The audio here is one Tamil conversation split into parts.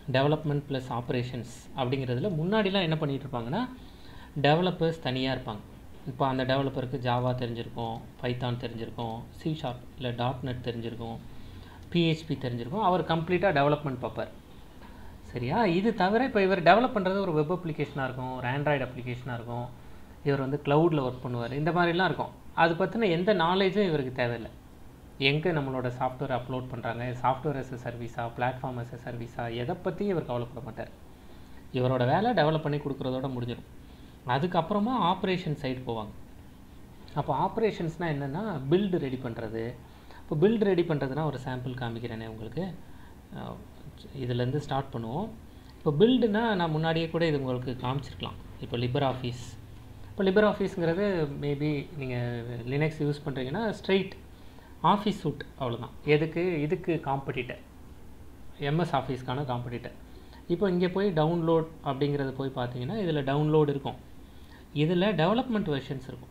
டெவலப்மெண்ட் ப்ளஸ் ஆப்ரேஷன்ஸ் அப்படிங்கிறதுல முன்னாடிலாம் என்ன பண்ணிட்டு இருப்பாங்கன்னா டெவலப்பர்ஸ் தனியாக இருப்பாங்க இப்போ அந்த டெவலப்பருக்கு ஜாவா தெரிஞ்சிருக்கும் பைத்தான் தெரிஞ்சிருக்கும் சி ஷார்ப் இல்லை டாட் நெட் தெரிஞ்சிருக்கும் பிஹெச்பி தெரிஞ்சிருக்கும் அவர் கம்ப்ளீட்டாக டெவலப்மெண்ட் பார்ப்பார் சரியா இது தவிர இப்போ இவர் டெவலப் பண்ணுறது ஒரு வெப் அப்ளிகேஷனாக இருக்கும் ஒரு ஆண்ட்ராய்டு அப்ளிகேஷனாக இருக்கும் இவர் வந்து க்ளவுடில் ஒர்க் பண்ணுவார் இந்த மாதிரிலாம் இருக்கும் அது பற்றின எந்த நாலேஜும் இவருக்கு தேவையில்லை எங்கே நம்மளோட சாஃப்ட்வேர் அப்லோட் பண்ணுறாங்க சாஃப்ட்வேர் எஸ் சர்வீஸா பிளாட்ஃபார்ம் எஸ் சர்வீஸா எதை பற்றியும் இவர் கவலைப்பட மாட்டார் இவரோட வேலை டெவலப் பண்ணி கொடுக்குறதோட முடிஞ்சிடும் அதுக்கப்புறமா ஆப்ரேஷன் சைடு போவாங்க அப்போ ஆப்ரேஷன்ஸ்னால் என்னென்னா பில்டு ரெடி பண்ணுறது இப்போ பில்டு ரெடி பண்ணுறதுனா ஒரு சாம்பிள் காமிக்கிறேனே உங்களுக்கு அஹ் இதுலேருந்து ஸ்டார்ட் பண்ணுவோம் இப்போ பில்டுனா நான் முன்னாடியே கூட இது உங்களுக்கு காமிச்சிருக்கலாம் இப்போ லிபர் ஆஃபீஸ் இப்போ லிபர் ஆஃபீஸுங்கிறது மேபி நீங்கள் லினக்ஸ் யூஸ் பண்ணுறீங்கன்னா ஸ்ட்ரெயிட் ஆஃபீஸ் சூட் அவ்வளோதான் எதுக்கு இதுக்கு காம்படிட்டர் எம்எஸ் ஆஃபீஸ்க்கான காம்படிட்டர் இப்போ இங்கே போய் டவுன்லோட் அப்படிங்கிறது போய் பார்த்தீங்கன்னா இதில் டவுன்லோட் இருக்கும் இதில் டெவலப்மெண்ட் வெர்ஷன்ஸ் இருக்கும்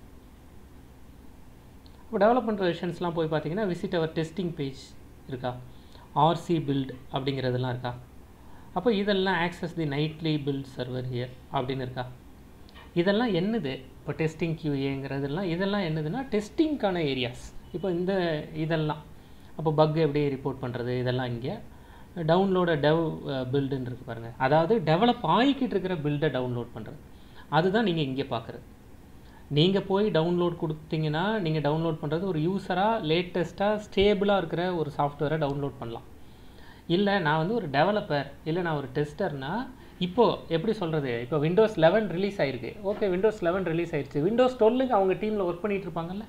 இப்போ டெவலப்மெண்ட் வெர்ஷன்ஸ்லாம் போய் பார்த்தீங்கன்னா விசிட் அவர் டெஸ்டிங் பேஜ் இருக்கா ஆர்சி பில்ட் அப்படிங்கிறதெல்லாம் இருக்கா அப்போ இதெல்லாம் access the nightly build server here அப்படின்னு இருக்கா இதெல்லாம் என்னது இப்போ டெஸ்டிங் கியூஏங்கிறதெல்லாம் இதெல்லாம் என்னதுன்னா டெஸ்டிங்க்கான ஏரியாஸ் இப்போ இந்த இதெல்லாம் அப்போ பக் எப்படி ரிப்போர்ட் பண்ணுறது இதெல்லாம் இங்கே டவுன்லோட டெவ் பில்டுன்னு இருக்கு பாருங்கள் அதாவது டெவலப் ஆகிக்கிட்டு இருக்கிற பில்டை டவுன்லோட் பண்ணுறது அதுதான் நீங்கள் இங்கே பார்க்குறது நீங்கள் போய் டவுன்லோட் கொடுத்தீங்கன்னா நீங்கள் டவுன்லோட் பண்ணுறது ஒரு யூஸராக லேட்டஸ்ட்டாக ஸ்டேபிளாக இருக்கிற ஒரு சாஃப்ட்வேரை டவுன்லோட் பண்ணலாம் இல்லை நான் வந்து ஒரு டெவலப்பர் இல்லை நான் ஒரு டெஸ்டர்னா இப்போது எப்படி சொல்கிறது இப்போ விண்டோஸ் லெவன் ரிலீஸ் ஆயிருக்கு ஓகே விண்டோஸ் லெவன் ரிலீஸ் ஆயிடுச்சு விண்டோஸ் டுவெல்லுக்கு அவங்க டீமில் ஒர்க் பண்ணிட்டு இருப்பாங்கல்ல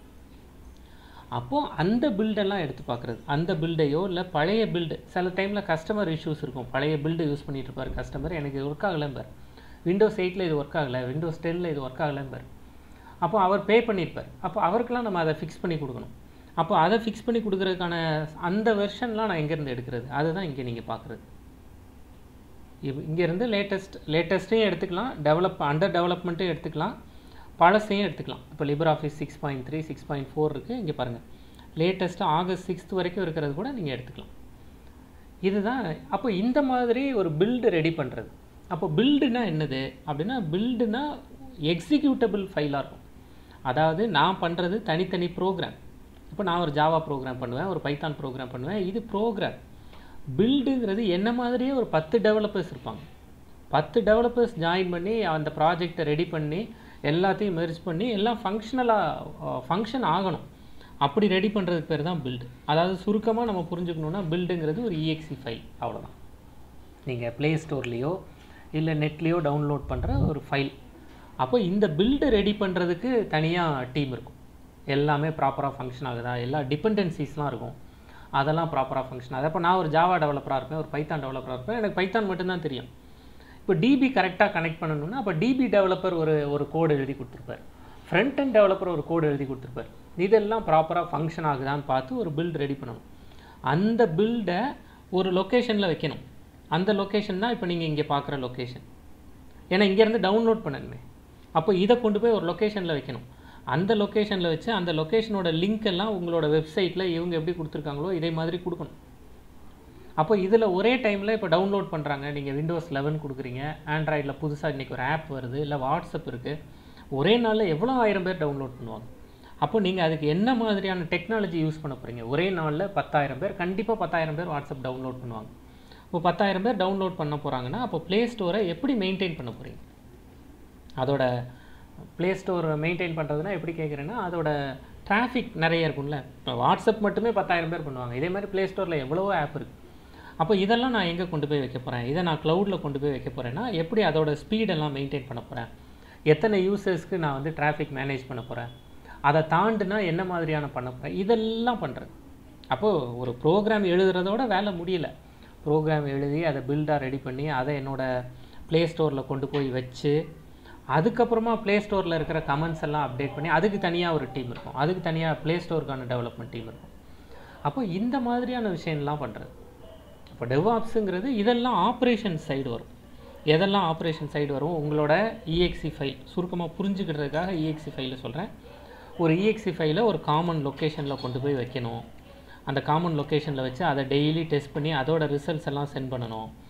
அப்போது அந்த பில்டெல்லாம் எடுத்து பார்க்குறது அந்த பில்டையோ இல்லை பழைய பில்டு சில டைமில் கஸ்டமர் இஷ்யூஸ் இருக்கும் பழைய பில்டு யூஸ் பண்ணிட்டு இருப்பார் கஸ்டமர் எனக்கு இது ஒர்க் ஆகலைம்பார் விண்டோஸ் எயிட்டில் இது ஒர்க் ஆகலை விண்டோஸ் டென்னில் இது ஒர்க் ஆகலைம்பார் அப்போ அவர் பே பண்ணியிருப்பார் அப்போ அவருக்கெல்லாம் நம்ம அதை ஃபிக்ஸ் பண்ணி கொடுக்கணும் அப்போ அதை ஃபிக்ஸ் பண்ணி கொடுக்குறதுக்கான அந்த வெர்ஷன்லாம் நான் எங்கேருந்து எடுக்கிறது அதுதான் இங்கே நீங்கள் பார்க்குறது இங்கேருந்து லேட்டஸ்ட் லேட்டஸ்ட்டையும் எடுத்துக்கலாம் டெவலப் அண்டர் டெவலப்மெண்ட்டும் எடுத்துக்கலாம் பழசையும் எடுத்துக்கலாம் இப்போ libre office six point three six point four இருக்குது இங்கே பாருங்கள் லேட்டஸ்ட்டாக ஆகஸ்ட் சிக்ஸ்த் வரைக்கும் இருக்கிறது கூட நீங்கள் எடுத்துக்கலாம் இதுதான் அப்போ இந்த மாதிரி ஒரு பில்டு ரெடி பண்ணுறது அப்போ பில்டுனா என்னது அப்படின்னா பில்டுனா எக்ஸிக்யூட்டபிள் ஃபைலாக இருக்கும் அதாவது நான் பண்ணுறது தனித்தனி ப்ரோக்ராம் இப்போ நான் ஒரு ஜாவா ப்ரோக்ராம் பண்ணுவேன் ஒரு பைத்தான் ப்ரோக்ராம் பண்ணுவேன் இது ப்ரோக்ராம் பில்டுங்கிறது என்ன மாதிரியே ஒரு பத்து டெவலப்பர்ஸ் இருப்பாங்க பத்து டெவலப்பர்ஸ் ஜாயின் பண்ணி அந்த ப்ராஜெக்டை ரெடி பண்ணி எல்லாத்தையும் மெர்ஜ் பண்ணி எல்லாம் ஃபங்க்ஷனலாக ஃபங்க்ஷன் ஆகணும் அப்படி ரெடி பண்ணுறதுக்கு பேர் தான் பில்டு அதாவது சுருக்கமாக நம்ம புரிஞ்சுக்கணுன்னா பில்டுங்கிறது ஒரு இஎக்ஸி ஃபைல் அவ்வளோதான் நீங்கள் ப்ளே ஸ்டோர்லேயோ இல்லை நெட்லேயோ டவுன்லோட் பண்ணுற ஒரு ஃபைல் அப்போ இந்த பில்டு ரெடி பண்ணுறதுக்கு தனியாக டீம் இருக்கும் எல்லாமே ப்ராப்பராக ஃபங்க்ஷன் ஆகுதா எல்லா டிபெண்டன்சிஸ்லாம் இருக்கும் அதெல்லாம் ப்ராப்பராக ஃபங்க்ஷன் ஆகுது அப்போ நான் ஒரு ஜாவா டெவலப்பராக இருப்பேன் ஒரு பைத்தான் டெவலப்பராக இருப்பேன் எனக்கு பைத்தான் மட்டும்தான் தெரியும் இப்போ டிபி கரெக்டாக கனெக்ட் பண்ணணும்னா அப்போ டிபி டெவலப்பர் ஒரு ஒரு கோடு எழுதி கொடுத்துருப்பார் ஃப்ரண்ட் அண்ட் டெவலப்பர் ஒரு கோடு எழுதி கொடுத்துருப்பார் இதெல்லாம் ப்ராப்பராக ஃபங்க்ஷன் ஆகுதான்னு பார்த்து ஒரு பில்ட் ரெடி பண்ணணும் அந்த பில்டை ஒரு லொக்கேஷனில் வைக்கணும் அந்த லொக்கேஷன் தான் இப்போ நீங்கள் இங்கே பார்க்குற லொக்கேஷன் ஏன்னா இங்கேருந்து டவுன்லோட் பண்ணணுமே அப்போ இதை கொண்டு போய் ஒரு லொக்கேஷனில் வைக்கணும் அந்த லொக்கேஷனில் வச்சு அந்த லொக்கேஷனோட லிங்க் எல்லாம் உங்களோட வெப்சைட்டில் இவங்க எப்படி கொடுத்துருக்காங்களோ இதே மாதிரி கொடுக்கணும் அப்போ இதில் ஒரே டைமில் இப்போ டவுன்லோட் பண்ணுறாங்க நீங்கள் விண்டோஸ் லெவன் கொடுக்குறீங்க ஆண்ட்ராய்டில் புதுசாக இன்றைக்கி ஒரு ஆப் வருது இல்லை வாட்ஸ்அப் இருக்குது ஒரே நாளில் எவ்வளோ ஆயிரம் பேர் டவுன்லோட் பண்ணுவாங்க அப்போ நீங்கள் அதுக்கு என்ன மாதிரியான டெக்னாலஜி யூஸ் பண்ண போகிறீங்க ஒரே நாளில் பத்தாயிரம் பேர் கண்டிப்பாக பத்தாயிரம் பேர் வாட்ஸ்அப் டவுன்லோட் பண்ணுவாங்க இப்போ பத்தாயிரம் பேர் டவுன்லோட் பண்ண போகிறாங்கன்னா அப்போ ப்ளே ஸ்டோரை எப்படி மெயின்டைன் பண்ண போகிறீங்க அதோட ப்ளே ஸ்டோர் மெயின்டைன் பண்ணுறதுனா எப்படி கேட்குறேன்னா அதோட டிராஃபிக் நிறைய இருக்கும்ல இப்போ வாட்ஸ்அப் மட்டுமே பத்தாயிரம் பேர் பண்ணுவாங்க இதே மாதிரி ப்ளே ஸ்டோரில் எவ்வளவோ ஆப் இருக்குது அப்போ இதெல்லாம் நான் எங்கே கொண்டு போய் வைக்க போகிறேன் இதை நான் க்ளவுடில் கொண்டு போய் வைக்க போகிறேன்னா எப்படி அதோட ஸ்பீடெல்லாம் மெயின்டைன் பண்ண போகிறேன் எத்தனை யூசர்ஸ்க்கு நான் வந்து டிராஃபிக் மேனேஜ் பண்ண போகிறேன் அதை தாண்டுனா என்ன மாதிரியான பண்ண போகிறேன் இதெல்லாம் பண்ணுறேன் அப்போது ஒரு ப்ரோக்ராம் எழுதுறதோட வேலை முடியல ப்ரோக்ராம் எழுதி அதை பில்டாக ரெடி பண்ணி அதை என்னோடய ப்ளே ஸ்டோரில் கொண்டு போய் வச்சு அதுக்கப்புறமா ப்ளே ஸ்டோரில் இருக்கிற கமெண்ட்ஸ் எல்லாம் அப்டேட் பண்ணி அதுக்கு தனியாக ஒரு டீம் இருக்கும் அதுக்கு தனியாக ப்ளே ஸ்டோருக்கான டெவலப்மெண்ட் டீம் இருக்கும் அப்போ இந்த மாதிரியான விஷயம்லாம் பண்ணுறது இப்போ டெவாப்ஸுங்கிறது இதெல்லாம் ஆப்ரேஷன் சைடு வரும் எதெல்லாம் ஆப்ரேஷன் சைடு வரும் உங்களோட இஎக்ஸி ஃபைல் சுருக்கமாக புரிஞ்சுக்கிறதுக்காக இஎக்ஸி ஃபைலை சொல்கிறேன் ஒரு இஎக்ஸி ஃபைலை ஒரு காமன் லொக்கேஷனில் கொண்டு போய் வைக்கணும் அந்த காமன் லொக்கேஷனில் வச்சு அதை டெய்லி டெஸ்ட் பண்ணி அதோட ரிசல்ட்ஸ் எல்லாம் சென்ட் பண்ணணும்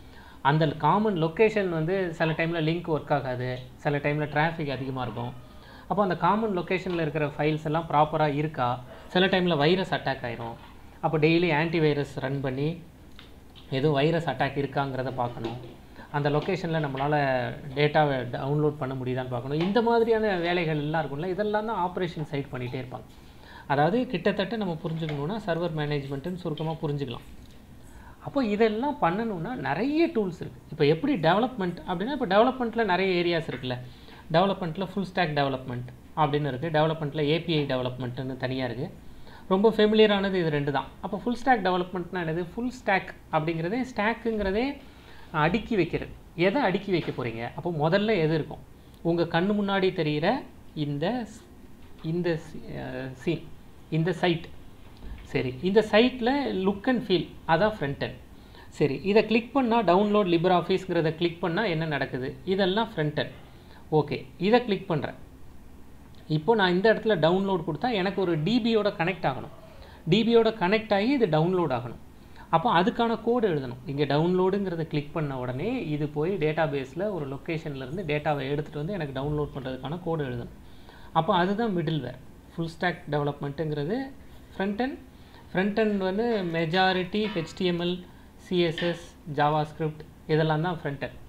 அந்த காமன் லொக்கேஷன் வந்து சில டைமில் லிங்க் ஒர்க் ஆகாது சில டைமில் டிராஃபிக் அதிகமாக இருக்கும் அப்போ அந்த காமன் லொக்கேஷனில் இருக்கிற ஃபைல்ஸ் எல்லாம் ப்ராப்பராக இருக்கா சில டைமில் வைரஸ் அட்டாக் ஆயிரும் அப்போ டெய்லி ஆன்டி வைரஸ் ரன் பண்ணி எதுவும் வைரஸ் அட்டாக் இருக்காங்கிறத பார்க்கணும் அந்த லொக்கேஷனில் நம்மளால் டேட்டாவை டவுன்லோட் பண்ண முடியுதான்னு பார்க்கணும் இந்த மாதிரியான வேலைகள் எல்லாம் இருக்கும்ல இதெல்லாம் தான் ஆப்ரேஷன் சைட் பண்ணிகிட்டே இருப்பாங்க அதாவது கிட்டத்தட்ட நம்ம புரிஞ்சுக்கணுன்னா சர்வர் மேனேஜ்மெண்ட்டுன்னு சுருக்கமாக புரிஞ்சுக்கலாம் அப்போ இதெல்லாம் பண்ணணும்னா நிறைய டூல்ஸ் இருக்குது இப்போ எப்படி டெவலப்மெண்ட் அப்படின்னா இப்போ டெவலப்மெண்ட்டில் நிறைய ஏரியாஸ் இருக்குல்ல டெவலப்மெண்ட்டில் ஃபுல் ஸ்டாக் டெவலப்மெண்ட் அப்படின்னு இருக்குது டெவலப்மெண்ட்டில் ஏபிஐ டெவலப்மெண்ட்டுன்னு தனியாக இருக்குது ரொம்ப ஃபெமிலியரானது இது ரெண்டு தான் அப்போ ஃபுல் ஸ்டாக் டெவலப்மெண்ட்னா என்னது ஃபுல் ஸ்டாக் அப்படிங்கிறதே ஸ்டாக்குங்கிறதே அடுக்கி வைக்கிறது எதை அடுக்கி வைக்க போகிறீங்க அப்போ முதல்ல எது இருக்கும் உங்கள் கண்ணு முன்னாடி தெரிகிற இந்த ஸ்- இந்த சீன் இந்த சைட் சரி இந்த சைட்டில் லுக் அண்ட் ஃபீல் அதான் ஃப்ரண்ட் end சரி இதை கிளிக் பண்ணால் டவுன்லோட் லிபர் ஆஃபீஸ்ங்கிறத கிளிக் பண்ணால் என்ன நடக்குது இதெல்லாம் ஃப்ரண்ட் end ஓகே இதை கிளிக் பண்ணுறேன் இப்போ நான் இந்த இடத்துல டவுன்லோட் கொடுத்தா எனக்கு ஒரு டிபியோட கனெக்ட் ஆகணும் டிபியோட கனெக்ட் ஆகி இது டவுன்லோட் ஆகணும் அப்போ அதுக்கான கோடு எழுதணும் இங்கே டவுன்லோடுங்கிறத கிளிக் பண்ண உடனே இது போய் டேட்டா பேஸில் ஒரு லொக்கேஷன்லேருந்து டேட்டாவை எடுத்துகிட்டு வந்து எனக்கு டவுன்லோட் பண்ணுறதுக்கான கோடு எழுதணும் அப்போ அதுதான் மிடில்வேர் ஃபுல் ஸ்டாக் டெவலப்மெண்ட்டுங்கிறது ஃப்ரண்ட் end ஃப்ரண்ட் end வந்து majority HTML CSS JavaScript இதெல்லாம் தான் ஃப்ரண்ட் end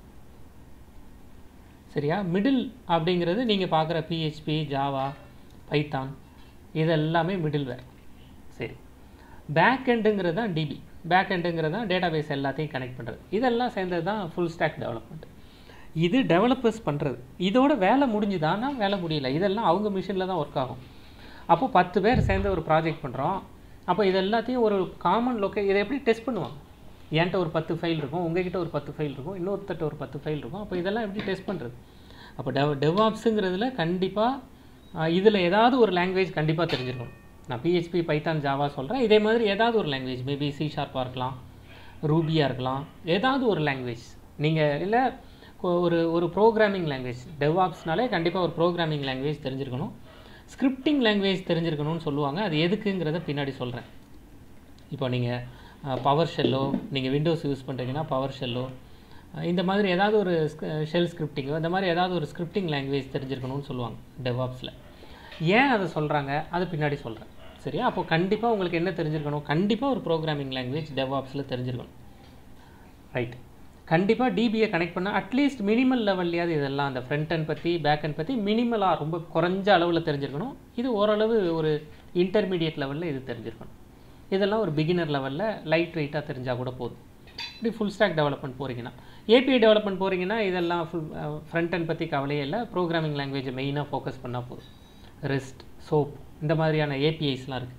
சரியா மிடில் அப்படிங்கிறது நீங்கள் பார்க்குற பிஹெச்பி ஜாவா பைத்தான் இதெல்லாமே மிடில்வேர் சரி பேக் எண்டுங்கிறது தான் டிபி பேக் எண்டுங்கிறது தான் டேட்டாபேஸ் எல்லாத்தையும் கனெக்ட் பண்ணுறது இதெல்லாம் சேர்ந்தது தான் ஃபுல் ஸ்டாக் டெவலப்மெண்ட் இது டெவலப்பர்ஸ் பண்ணுறது இதோட வேலை முடிஞ்சுதான்னா வேலை முடியல இதெல்லாம் அவங்க மிஷினில் தான் ஒர்க் ஆகும் அப்போ பத்து பேர் சேர்ந்து ஒரு ப்ராஜெக்ட் பண்ணுறோம் அப்போ இது எல்லாத்தையும் ஒரு காமன் லொக்கே இதை எப்படி டெஸ்ட் பண்ணுவாங்க என்கிட்ட ஒரு பத்து ஃபைல் இருக்கும் உங்ககிட்ட ஒரு பத்து ஃபைல் இருக்கும் இன்னொருத்தட்ட ஒரு பத்து ஃபைல் இருக்கும் அப்போ இதெல்லாம் எப்படி டெஸ்ட் பண்ணுறது அப்போ டெவ டெவாப்ஸுங்கிறதுல கண்டிப்பாக இதில் ஏதாவது ஒரு லாங்குவேஜ் கண்டிப்பாக தெரிஞ்சிருக்கணும் நான் பிஹெச்பி பைத்தான் ஜாவா சொல்கிறேன் இதே மாதிரி ஏதாவது ஒரு லாங்குவேஜ் மேபி சி ஷார்ப்பாக இருக்கலாம் ரூபியாக இருக்கலாம் ஏதாவது ஒரு லாங்குவேஜ் நீங்கள் இல்லை ஒரு ஒரு ப்ரோக்ராமிங் லாங்குவேஜ் டெவாப்ஸ்னாலே கண்டிப்பாக ஒரு ப்ரோக்ராமிங் லாங்குவேஜ் தெரிஞ்சிருக்கணும் ஸ்கிரிப்டிங் லாங்குவேஜ் தெரிஞ்சிருக்கணும்னு சொல்லுவாங்க அது எதுக்குங்கிறத பின்னாடி சொல்கிறேன் இப்போ நீங்கள் பவர் ஷெல்லோ நீங்கள் விண்டோஸ் யூஸ் பண்ணுறீங்கன்னா பவர் ஷெல்லோ இந்த மாதிரி ஏதாவது ஒரு ஷெல் ஸ்கிரிப்டிங்கோ இந்த மாதிரி ஏதாவது ஒரு ஸ்கிரிப்டிங் லாங்குவேஜ் தெரிஞ்சிருக்கணும்னு சொல்லுவாங்க டெவாப்ஸில் ஏன் அதை சொல்கிறாங்க அது பின்னாடி சொல்கிறேன் சரியா அப்போ கண்டிப்பாக உங்களுக்கு என்ன தெரிஞ்சிருக்கணும் கண்டிப்பாக ஒரு ப்ரோக்ராமிங் லாங்குவேஜ் டெவாப்ஸில் தெரிஞ்சிருக்கணும் ரைட் கண்டிப்பாக டிபியை கனெக்ட் பண்ணால் அட்லீஸ்ட் மினிமல் லெவல்லையாவது இதெல்லாம் அந்த ஃப்ரண்ட் end பற்றி பேக் end பற்றி மினிமலாக ரொம்ப குறைஞ்ச அளவில் தெரிஞ்சிருக்கணும் இது ஓரளவு ஒரு இன்டர்மீடியட் லெவலில் இது தெரிஞ்சிருக்கணும் இதெல்லாம் ஒரு பிகினர் லெவலில் லைட் வெயிட்டாக தெரிஞ்சால் கூட போதும் இப்படி ஃபுல் ஸ்டாக் டெவலப்மெண்ட் போகிறீங்கன்னா ஏபிஐ டெவலப்மெண்ட் போகிறீங்கன்னா இதெல்லாம் ஃபுல் ஃப்ரண்ட் end பற்றி கவலையே இல்லை ப்ரோக்ராமிங் லாங்குவேஜை மெயினாக ஃபோக்கஸ் பண்ணால் போதும் ரெஸ்ட் சோப் இந்த மாதிரியான ஏபிஐஸ்லாம் இருக்குது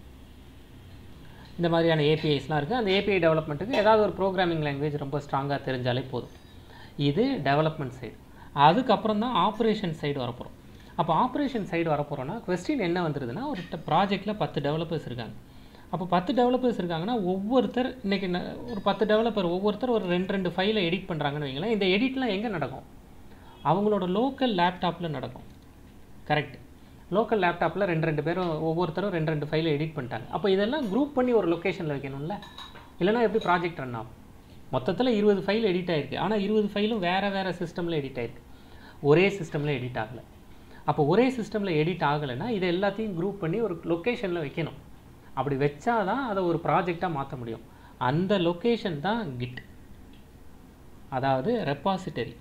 இந்த மாதிரியான ஏபிஐஸ்லாம் இருக்குது அந்த ஏபிஐ டெவலப்மெண்ட்டுக்கு ஏதாவது ஒரு ப்ரோக்ராமிங் லாங்குவேஜ் ரொம்ப ஸ்ட்ராங்காக தெரிஞ்சாலே போதும் இது டெவலப்மெண்ட் சைடு அதுக்கப்புறம் தான் ஆப்ரேஷன் சைடு வரப்போகிறோம் அப்போ ஆப்ரேஷன் சைடு வரப்போகிறோன்னா கொஸ்டின் என்ன வந்துருதுன்னா ஒரு ப்ராஜெக்ட்டில் பத்து டெவலப்பர்ஸ் இருக்காங்க அப்போ பத்து டெவலப்பர்ஸ் இருக்காங்கன்னா ஒவ்வொருத்தர் இன்றைக்கி ஒரு பத்து டெவலப்பர் ஒவ்வொருத்தர் ஒரு ரெண்டு ரெண்டு ஃபைலை எடிட் பண்ணுறாங்கன்னு வைங்களேன் இந்த எடிட்லாம் எங்கே நடக்கும் அவங்களோட லோக்கல் லேப்டாப்பில் நடக்கும் கரெக்ட் லோக்கல் லேப்டாப்பில் ரெண்டு ரெண்டு பேரும் ஒவ்வொருத்தரும் ரெண்டு ரெண்டு ஃபைலை எடிட் பண்ணிட்டாங்க அப்போ இதெல்லாம் குரூப் பண்ணி ஒரு லொக்கேஷனில் வைக்கணும்ல இல்லைனா எப்படி ப்ராஜெக்ட் ரன் ஆகும் மொத்தத்தில் இருபது ஃபைல் எடிட் ஆயிருக்கு ஆனால் இருபது ஃபைலும் வேறு வேறு சிஸ்டமில் எடிட் ஆயிருக்கு ஒரே சிஸ்டமில் எடிட் ஆகலை அப்போ ஒரே சிஸ்டமில் எடிட் ஆகலைன்னா இதை எல்லாத்தையும் குரூப் பண்ணி ஒரு லொக்கேஷனில் வைக்கணும் அப்படி வச்சாதான் அதை ஒரு ப்ராஜெக்டாக மாற்ற முடியும் அந்த லொக்கேஷன் தான் கிட் அதாவது ரெப்பாசிட்டரி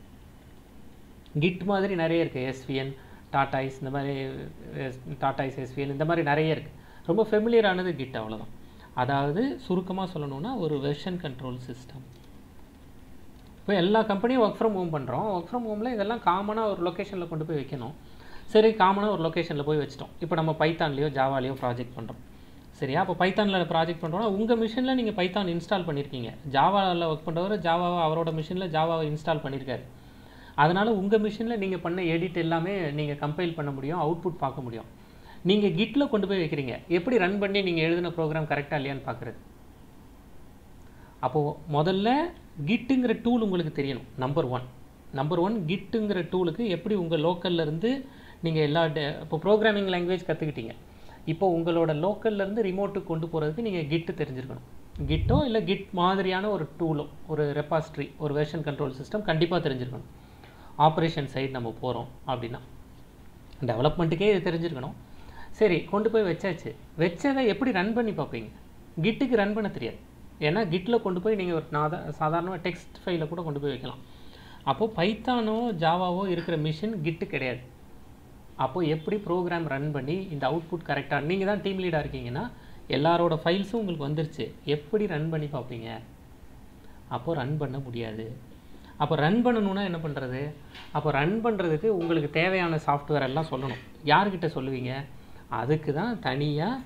கிட் மாதிரி நிறைய இருக்குது எஸ்விஎன் டாட்டாய்ஸ் இந்த மாதிரி டாட்டாய்ஸ் எஸ்விஎன் இந்த மாதிரி நிறைய இருக்குது ரொம்ப ஃபெமிலியரானது கிட் அவ்வளோதான் அதாவது சுருக்கமாக சொல்லணும்னா ஒரு வெர்ஷன் கண்ட்ரோல் சிஸ்டம் இப்போ எல்லா கம்பெனியும் ஒர்க் ஃப்ரம் ஹோம் பண்ணுறோம் ஒர்க் ஃப்ரம் ஹோமில் இதெல்லாம் காமனாக ஒரு லொக்கேஷனில் கொண்டு போய் வைக்கணும் சரி காமனாக ஒரு லொக்கேஷனில் போய் வச்சிட்டோம் இப்போ நம்ம பைத்தான்லேயோ ஜாவாலேயோ ப்ராஜெக்ட் பண்ணுறோம் சரியா அப்போ பைத்தானில் ப்ராஜெக்ட் பண்ணுறோம்னா உங்கள் மிஷினில் நீங்கள் பைத்தான் இன்ஸ்டால் பண்ணியிருக்கீங்க ஜாவாவில் ஒர்க் பண்ணுறவர் ஜாவாவை அவரோட மிஷினில் ஜாவாவை இன்ஸ்டால் பண்ணியிருக்காரு அதனால் உங்கள் மிஷினில் நீங்கள் பண்ண எடிட் எல்லாமே நீங்கள் கம்பைல் பண்ண முடியும் அவுட்புட் பார்க்க முடியும் நீங்கள் கிட்டில் கொண்டு போய் வைக்கிறீங்க எப்படி ரன் பண்ணி நீங்கள் எழுதின ப்ரோக்ராம் கரெக்டாக இல்லையான்னு பார்க்குறது அப்போது முதல்ல கிட்டுங்கிற டூல் உங்களுக்கு தெரியணும் நம்பர் ஒன் நம்பர் ஒன் கிட்டுங்கிற டூலுக்கு எப்படி உங்கள் லோக்கல்லேருந்து நீங்கள் எல்லா டே- இப்போ ப்ரோக்ராமிங் லாங்குவேஜ் கற்றுக்கிட்டீங்க இப்போ உங்களோட லோக்கல்லேருந்து ரிமோட்டுக்கு கொண்டு போகிறதுக்கு நீங்கள் கிட்டு தெரிஞ்சிருக்கணும் கிட்டோ இல்லை கிட் மாதிரியான ஒரு டூலோ ஒரு ரெபாசிட்ரி ஒரு வெர்ஷன் கண்ட்ரோல் சிஸ்டம் கண்டிப்பாக தெரிஞ்சிருக்கணும் ஆப்ரேஷன் சைடு நம்ம போகிறோம் அப்படின்னா டெவலப்மெண்ட்டுக்கே இது தெரிஞ்சிருக்கணும் சரி கொண்டு போய் வச்சாச்சு வச்சதை எப்படி ரன் பண்ணி பார்ப்பீங்க கிட்டுக்கு ரன் பண்ண தெரியாது ஏன்னா கிட்டில் கொண்டு போய் நீங்கள் ஒரு நாதா சாதாரண டெக்ஸ்ட் ஃபைலை கூட கொண்டு போய் வைக்கலாம் அப்போது பைத்தானோ ஜாவாவோ இருக்கிற மிஷின் கிட்டு கிடையாது அப்போது எப்படி ப்ரோக்ராம் ரன் பண்ணி இந்த அவுட்புட் கரெக்டாக நீங்கள் தான் டீம் லீடாக இருக்கீங்கன்னா எல்லாரோட ஃபைல்ஸும் உங்களுக்கு வந்துருச்சு எப்படி ரன் பண்ணி பார்ப்பீங்க அப்போது ரன் பண்ண முடியாது அப்போ ரன் பண்ணணுன்னா என்ன பண்ணுறது அப்போ ரன் பண்ணுறதுக்கு உங்களுக்கு தேவையான சாஃப்ட்வேர் எல்லாம் சொல்லணும் யார்கிட்ட சொல்லுவீங்க அதுக்கு தான் தனியாக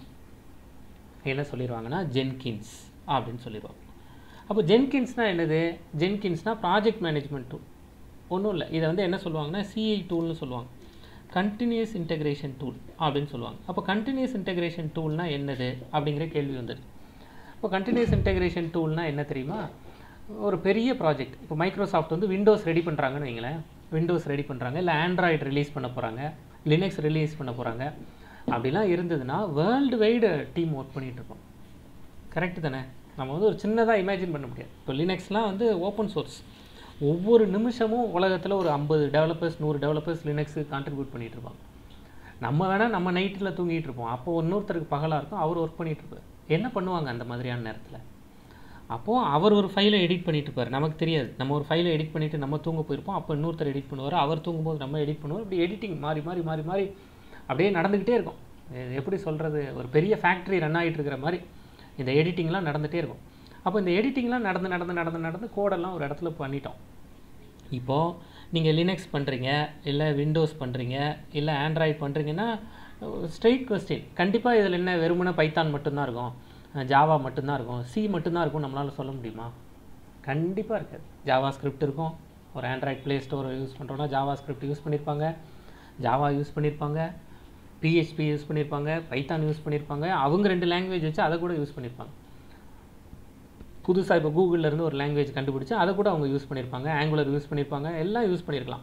என்ன சொல்லிடுவாங்கன்னா ஜென்கின்ஸ் அப்படின்னு சொல்லிடுவாங்க அப்போ ஜென்கின்ஸ்னால் என்னது ஜென்கின்ஸ்னால் ப்ராஜெக்ட் மேனேஜ்மெண்ட் டூல் ஒன்றும் இல்லை இதை வந்து என்ன சொல்லுவாங்கன்னா சிஐ டூல்னு சொல்லுவாங்க கண்டினியூஸ் இன்டெகிரேஷன் டூல் அப்படின்னு சொல்லுவாங்க அப்போ கண்டினியூஸ் இன்டெகிரேஷன் டூல்னால் என்னது அப்படிங்கிற கேள்வி வந்தது இப்போ கண்டினியூஸ் இன்டெகிரேஷன் டூல்னால் என்ன தெரியுமா ஒரு பெரிய ப்ராஜெக்ட் இப்போ மைக்ரோசாஃப்ட் வந்து விண்டோஸ் ரெடி பண்ணுறாங்கன்னு வைங்களேன் விண்டோஸ் ரெடி பண்ணுறாங்க இல்லை ஆண்ட்ராய்டு ரிலீஸ் பண்ண போகிறாங்க லினக்ஸ் ரிலீஸ் பண்ண போகிறாங்க அப்படிலாம் இருந்ததுன்னா வேர்ல்டு வைடு டீம் ஒர்க் பண்ணிகிட்ருக்கோம் கரெக்டு தானே நம்ம வந்து ஒரு சின்னதாக இமேஜின் பண்ண முடியாது இப்போ லினக்ஸ்லாம் வந்து ஓப்பன் சோர்ஸ் ஒவ்வொரு நிமிஷமும் உலகத்தில் ஒரு ஐம்பது டெவலப்பர்ஸ் நூறு டெவலப்பர்ஸ் லினக்ஸுக்கு கான்ட்ரிபியூட் பண்ணிகிட்டு இருப்பாங்க நம்ம வேணால் நம்ம நைட்டில் தூங்கிட்டு இருப்போம் அப்போ இன்னொருத்தருக்கு பகலாக இருக்கும் அவர் ஒர்க் பண்ணிகிட்டு இருப்பார் என்ன பண்ணுவாங்க அந்த மாதிரியான நேரத்தில் அப்போது அவர் ஒரு ஃபைலை எடிட் பண்ணிட்டு இருப்பார் நமக்கு தெரியாது நம்ம ஒரு ஃபைலை எடிட் பண்ணிவிட்டு நம்ம தூங்க போயிருப்போம் அப்போ இன்னொருத்தர் எடிட் பண்ணுவார் அவர் தூங்கும்போது நம்ம எடிட் பண்ணுவோம் இப்படி எடிட்டிங் மாறி மாறி மாறி மாறி அப்படியே நடந்துக்கிட்டே இருக்கும் இது எப்படி சொல்கிறது ஒரு பெரிய ஃபேக்ட்ரி ரன் ஆகிட்டு இருக்கிற மாதிரி இந்த எடிட்டிங்லாம் நடந்துகிட்டே இருக்கும் அப்போ இந்த எடிட்டிங்லாம் நடந்து நடந்து நடந்து நடந்து கோடெல்லாம் ஒரு இடத்துல பண்ணிட்டோம் இப்போது நீங்கள் லினக்ஸ் பண்ணுறீங்க இல்லை விண்டோஸ் பண்ணுறீங்க இல்லை ஆண்ட்ராய்ட் பண்ணுறீங்கன்னா ஸ்ட்ரெயிட் கொஸ்டின் கண்டிப்பாக இதில் என்ன வெறுமனே பைத்தான் மட்டும்தான் இருக்கும் ஜாவா மட்டும்தான் இருக்கும் சி மட்டும்தான் இருக்கும் நம்மளால் சொல்ல முடியுமா கண்டிப்பாக இருக்காது ஜாவா ஸ்கிரிப்ட் இருக்கும் ஒரு ஆண்ட்ராய்ட் ப்ளே ஸ்டோர் யூஸ் பண்ணுறோன்னா ஜாவா ஸ்கிரிப்ட் யூஸ் பண்ணியிருப்பாங்க ஜாவா யூஸ் பண்ணியிருப்பாங்க பிஹெச்பி யூஸ் பண்ணியிருப்பாங்க பைத்தான் யூஸ் பண்ணியிருப்பாங்க அவங்க ரெண்டு லாங்குவேஜ் வச்சு அதை கூட யூஸ் பண்ணியிருப்பாங்க புதுசாக இப்போ கூகுளில் இருந்து ஒரு லாங்குவேஜ் கண்டுபிடிச்சி அதை கூட அவங்க யூஸ் பண்ணியிருப்பாங்க ஆங்குலர் யூஸ் பண்ணியிருப்பாங்க எல்லாம் யூஸ் பண்ணியிருக்கலாம்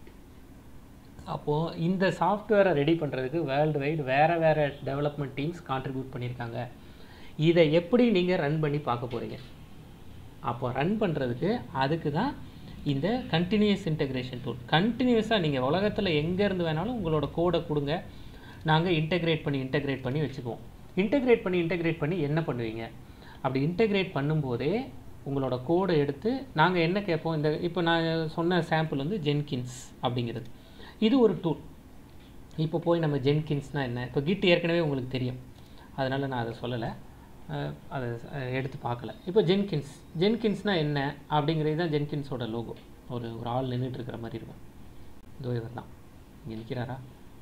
அப்போது இந்த சாஃப்ட்வேரை ரெடி பண்ணுறதுக்கு வேர்ல்டு வைடு வேறு வேறு டெவலப்மெண்ட் டீம்ஸ் கான்ட்ரிபியூட் பண்ணியிருக்காங்க இதை எப்படி நீங்கள் ரன் பண்ணி பார்க்க போகிறீங்க அப்போ ரன் பண்ணுறதுக்கு அதுக்கு தான் இந்த கண்டினியூஸ் இன்டெகிரேஷன் டூல் கண்டினியூஸாக நீங்கள் உலகத்தில் எங்கேருந்து வேணாலும் உங்களோட கோடை கொடுங்க நாங்கள் இன்டெகிரேட் பண்ணி இன்டெகிரேட் பண்ணி வச்சுக்குவோம் இன்டெகிரேட் பண்ணி இன்டெகிரேட் பண்ணி என்ன பண்ணுவீங்க அப்படி இன்டெகிரேட் பண்ணும்போதே உங்களோட கோடை எடுத்து நாங்கள் என்ன கேட்போம் இந்த இப்போ நான் சொன்ன சாம்பிள் வந்து ஜென்கின்ஸ் அப்படிங்கிறது இது ஒரு டூல் இப்போ போய் நம்ம ஜென்கின்ஸ்னால் என்ன இப்போ கிட் ஏற்கனவே உங்களுக்கு தெரியும் அதனால் நான் அதை சொல்லலை அதை எடுத்து பார்க்கல இப்போ ஜென்கின்ஸ் ஜென்கின்ஸ்னால் என்ன அப்படிங்கிறது தான் ஜென்கின்ஸோட லோகோ ஒரு ஒரு ஆள் நின்றுட்டு இருக்கிற மாதிரி இருக்கும் இதோ இவர் தான் இங்கே நிற்கிறாரா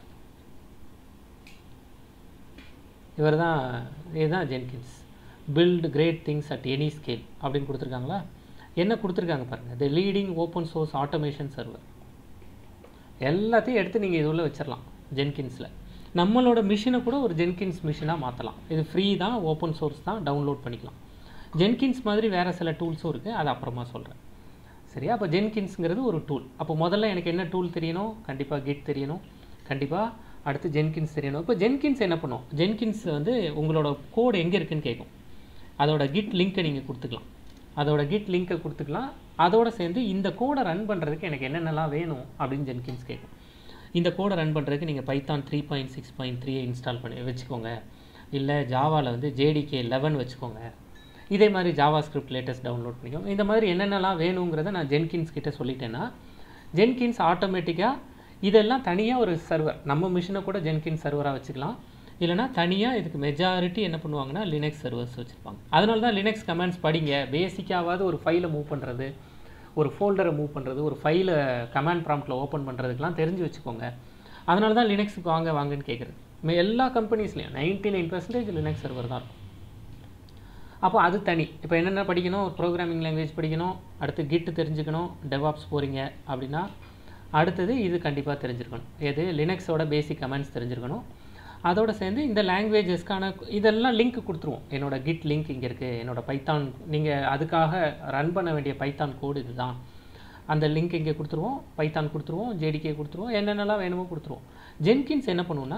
இவர் தான் இதுதான் Jenkins build great things at any scale அப்படின்னு கொடுத்துருக்காங்களா என்ன கொடுத்துருக்காங்க பாருங்கள் the leading open source automation server எல்லாத்தையும் எடுத்து நீங்கள் இது உள்ள வச்சிடலாம் ஜென்கின்ஸில் நம்மளோட மிஷினை கூட ஒரு ஜென்கின்ஸ் மிஷினாக மாற்றலாம் இது ஃப்ரீ தான் ஓப்பன் சோர்ஸ் தான் டவுன்லோட் பண்ணிக்கலாம் ஜென்கின்ஸ் மாதிரி வேறு சில டூல்ஸும் இருக்குது அது அப்புறமா சொல்கிறேன் சரியா அப்போ ஜென்கின்ஸுங்கிறது ஒரு டூல் அப்போ முதல்ல எனக்கு என்ன டூல் தெரியணும் கண்டிப்பாக கிட் தெரியணும் கண்டிப்பாக அடுத்து ஜென்கின்ஸ் தெரியணும் இப்போ ஜென்கின்ஸ் என்ன பண்ணும் ஜென்கின்ஸ் வந்து உங்களோட கோடு எங்கே இருக்குன்னு கேட்கும் அதோட கிட் லிங்க்கை நீங்கள் கொடுத்துக்கலாம் அதோட கிட் லிங்க்கை கொடுத்துக்கலாம் அதோடு சேர்ந்து இந்த கோடை ரன் பண்ணுறதுக்கு எனக்கு என்னென்னலாம் வேணும் அப்படின்னு ஜென்கின்ஸ் கேட்கும் இந்த கோடை ரன் பண்ணுறதுக்கு நீங்கள் Python three point six point three install பண்ணி வச்சுக்கோங்க இல்லை ஜாவாவில் வந்து ஜேடிகே லெவன் வச்சுக்கோங்க இதே மாதிரி ஜாவா ஸ்கிரிப்ட் லேட்டஸ்ட் டவுன்லோட் பண்ணிக்கோங்க இந்த மாதிரி என்னென்னலாம் வேணுங்கிறத நான் ஜென்கின்ஸ் கிட்ட சொல்லிட்டேன்னா ஜென்கின்ஸ் ஆட்டோமேட்டிக்காக இதெல்லாம் தனியாக ஒரு சர்வர் நம்ம மிஷினை கூட ஜென்கின்ஸ் சர்வராக வச்சுக்கலாம் இல்லைனா தனியாக இதுக்கு மெஜாரிட்டி என்ன பண்ணுவாங்கன்னா லினக்ஸ் சர்வர்ஸ் வச்சுருப்பாங்க அதனால தான் லினக்ஸ் கமெண்ட்ஸ் படிங்க பேசிக்காவது ஒரு ஃபைலை மூவ் பண்ணுறது ஒரு ஃபோல்டரை மூவ் பண்ணுறது ஒரு ஃபைலை கமாண்ட் ப்ராம்ப்டில் ஓப்பன் பண்ணுறதுக்கெலாம் தெரிஞ்சு வச்சுக்கோங்க அதனால தான் லினக்ஸுக்கு வாங்க வாங்கன்னு கேட்குறது எல்லா கம்பெனிஸ்லையும் ninety nine percentage Linux server தான் இருக்கும் அப்போ அது தனி இப்போ என்னென்ன படிக்கணும் ஒரு ப்ரோக்ராமிங் லாங்குவேஜ் படிக்கணும் அடுத்து கிட்டு தெரிஞ்சுக்கணும் டெவாப்ஸ் போகிறீங்க அப்படின்னா அடுத்தது இது கண்டிப்பாக தெரிஞ்சிருக்கணும் எது லினக்ஸோட பேசிக் கமெண்ட்ஸ் தெரிஞ்சிருக்கணும் அதோட சேர்ந்து இந்த லாங்குவேஜஸ்க்கான இதெல்லாம் லிங்க் கொடுத்துருவோம் என்னோட கிட் லிங்க் இங்கே இருக்குது என்னோட பைத்தான் நீங்கள் அதுக்காக ரன் பண்ண வேண்டிய பைத்தான் கோடு இதுதான் அந்த லிங்க் இங்கே கொடுத்துருவோம் பைத்தான் கொடுத்துருவோம் ஜேடிகே கொடுத்துருவோம் என்னென்னலாம் வேணுமோ கொடுத்துருவோம் ஜென்கின்ஸ் என்ன பண்ணுவோன்னா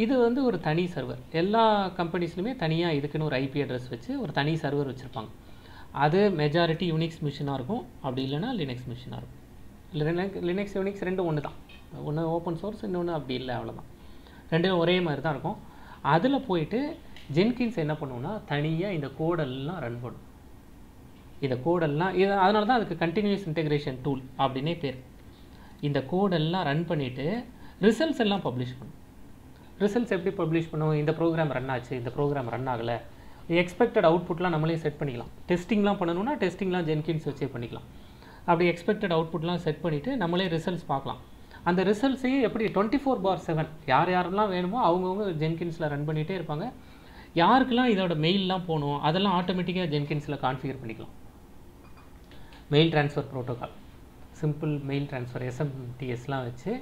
இது வந்து ஒரு தனி சர்வர் எல்லா கம்பெனிஸ்லையுமே தனியாக இதுக்குன்னு ஒரு ஐபி அட்ரஸ் வச்சு ஒரு தனி சர்வர் வச்சுருப்பாங்க அது மெஜாரிட்டி யூனிக்ஸ் மிஷினாக இருக்கும் அப்படி இல்லைன்னா லினக்ஸ் மிஷினாக இருக்கும் லினக் லினக்ஸ் யூனிக்ஸ் ரெண்டும் ஒன்று தான் ஒன்று ஓப்பன் சோர்ஸ் இன்னொன்று அப்படி இல்லை அவ்வளோதான் ரெண்டும் ஒரே மாதிரி தான் இருக்கும் அதில் போயிட்டு ஜென்கின்ஸ் என்ன பண்ணுவோம்னா தனியாக இந்த கோடெல்லாம் ரன் பண்ணும் இந்த கோடெல்லாம் இது அதனால தான் அதுக்கு கண்டினியூஸ் இன்டெகிரேஷன் டூல் அப்படின்னே பேர் இந்த கோடெல்லாம் ரன் பண்ணிவிட்டு ரிசல்ட்ஸ் எல்லாம் பப்ளிஷ் பண்ணும் ரிசல்ட்ஸ் எப்படி பப்ளிஷ் பண்ணுவோம் இந்த ப்ரோக்ராம் ரன் ஆச்சு இந்த ப்ரோக்ராம் ரன் ஆகலை எக்ஸ்பெக்டட் அவுட்புட்லாம் நம்மளே செட் பண்ணிக்கலாம் டெஸ்டிங்லாம் பண்ணணும்னா டெஸ்டிங்லாம் ஜென்கின்ஸ் வச்சே பண்ணிக்கலாம் அப்படி எக்ஸ்பெக்டட் அவுட்புட்லாம் செட் பண்ணிவிட்டு நம்மளே ரிசல்ட்ஸ் பார்க்கலாம் அந்த ரிசல்ட்ஸையும் எப்படி டுவெண்ட்டி ஃபோர் பார் செவன் யார் யாரெல்லாம் வேணுமோ அவங்கவுங்க ஜென்கின்ஸில் ரன் பண்ணிகிட்டே இருப்பாங்க யாருக்கெல்லாம் இதோட மெயிலெலாம் போகணும் அதெல்லாம் ஆட்டோமேட்டிக்காக ஜென்கின்ஸில் கான்ஃபிகர் பண்ணிக்கலாம் mail transfer protocol simple mail transfer எஸ்எம்டிஎஸ்லாம் வச்சு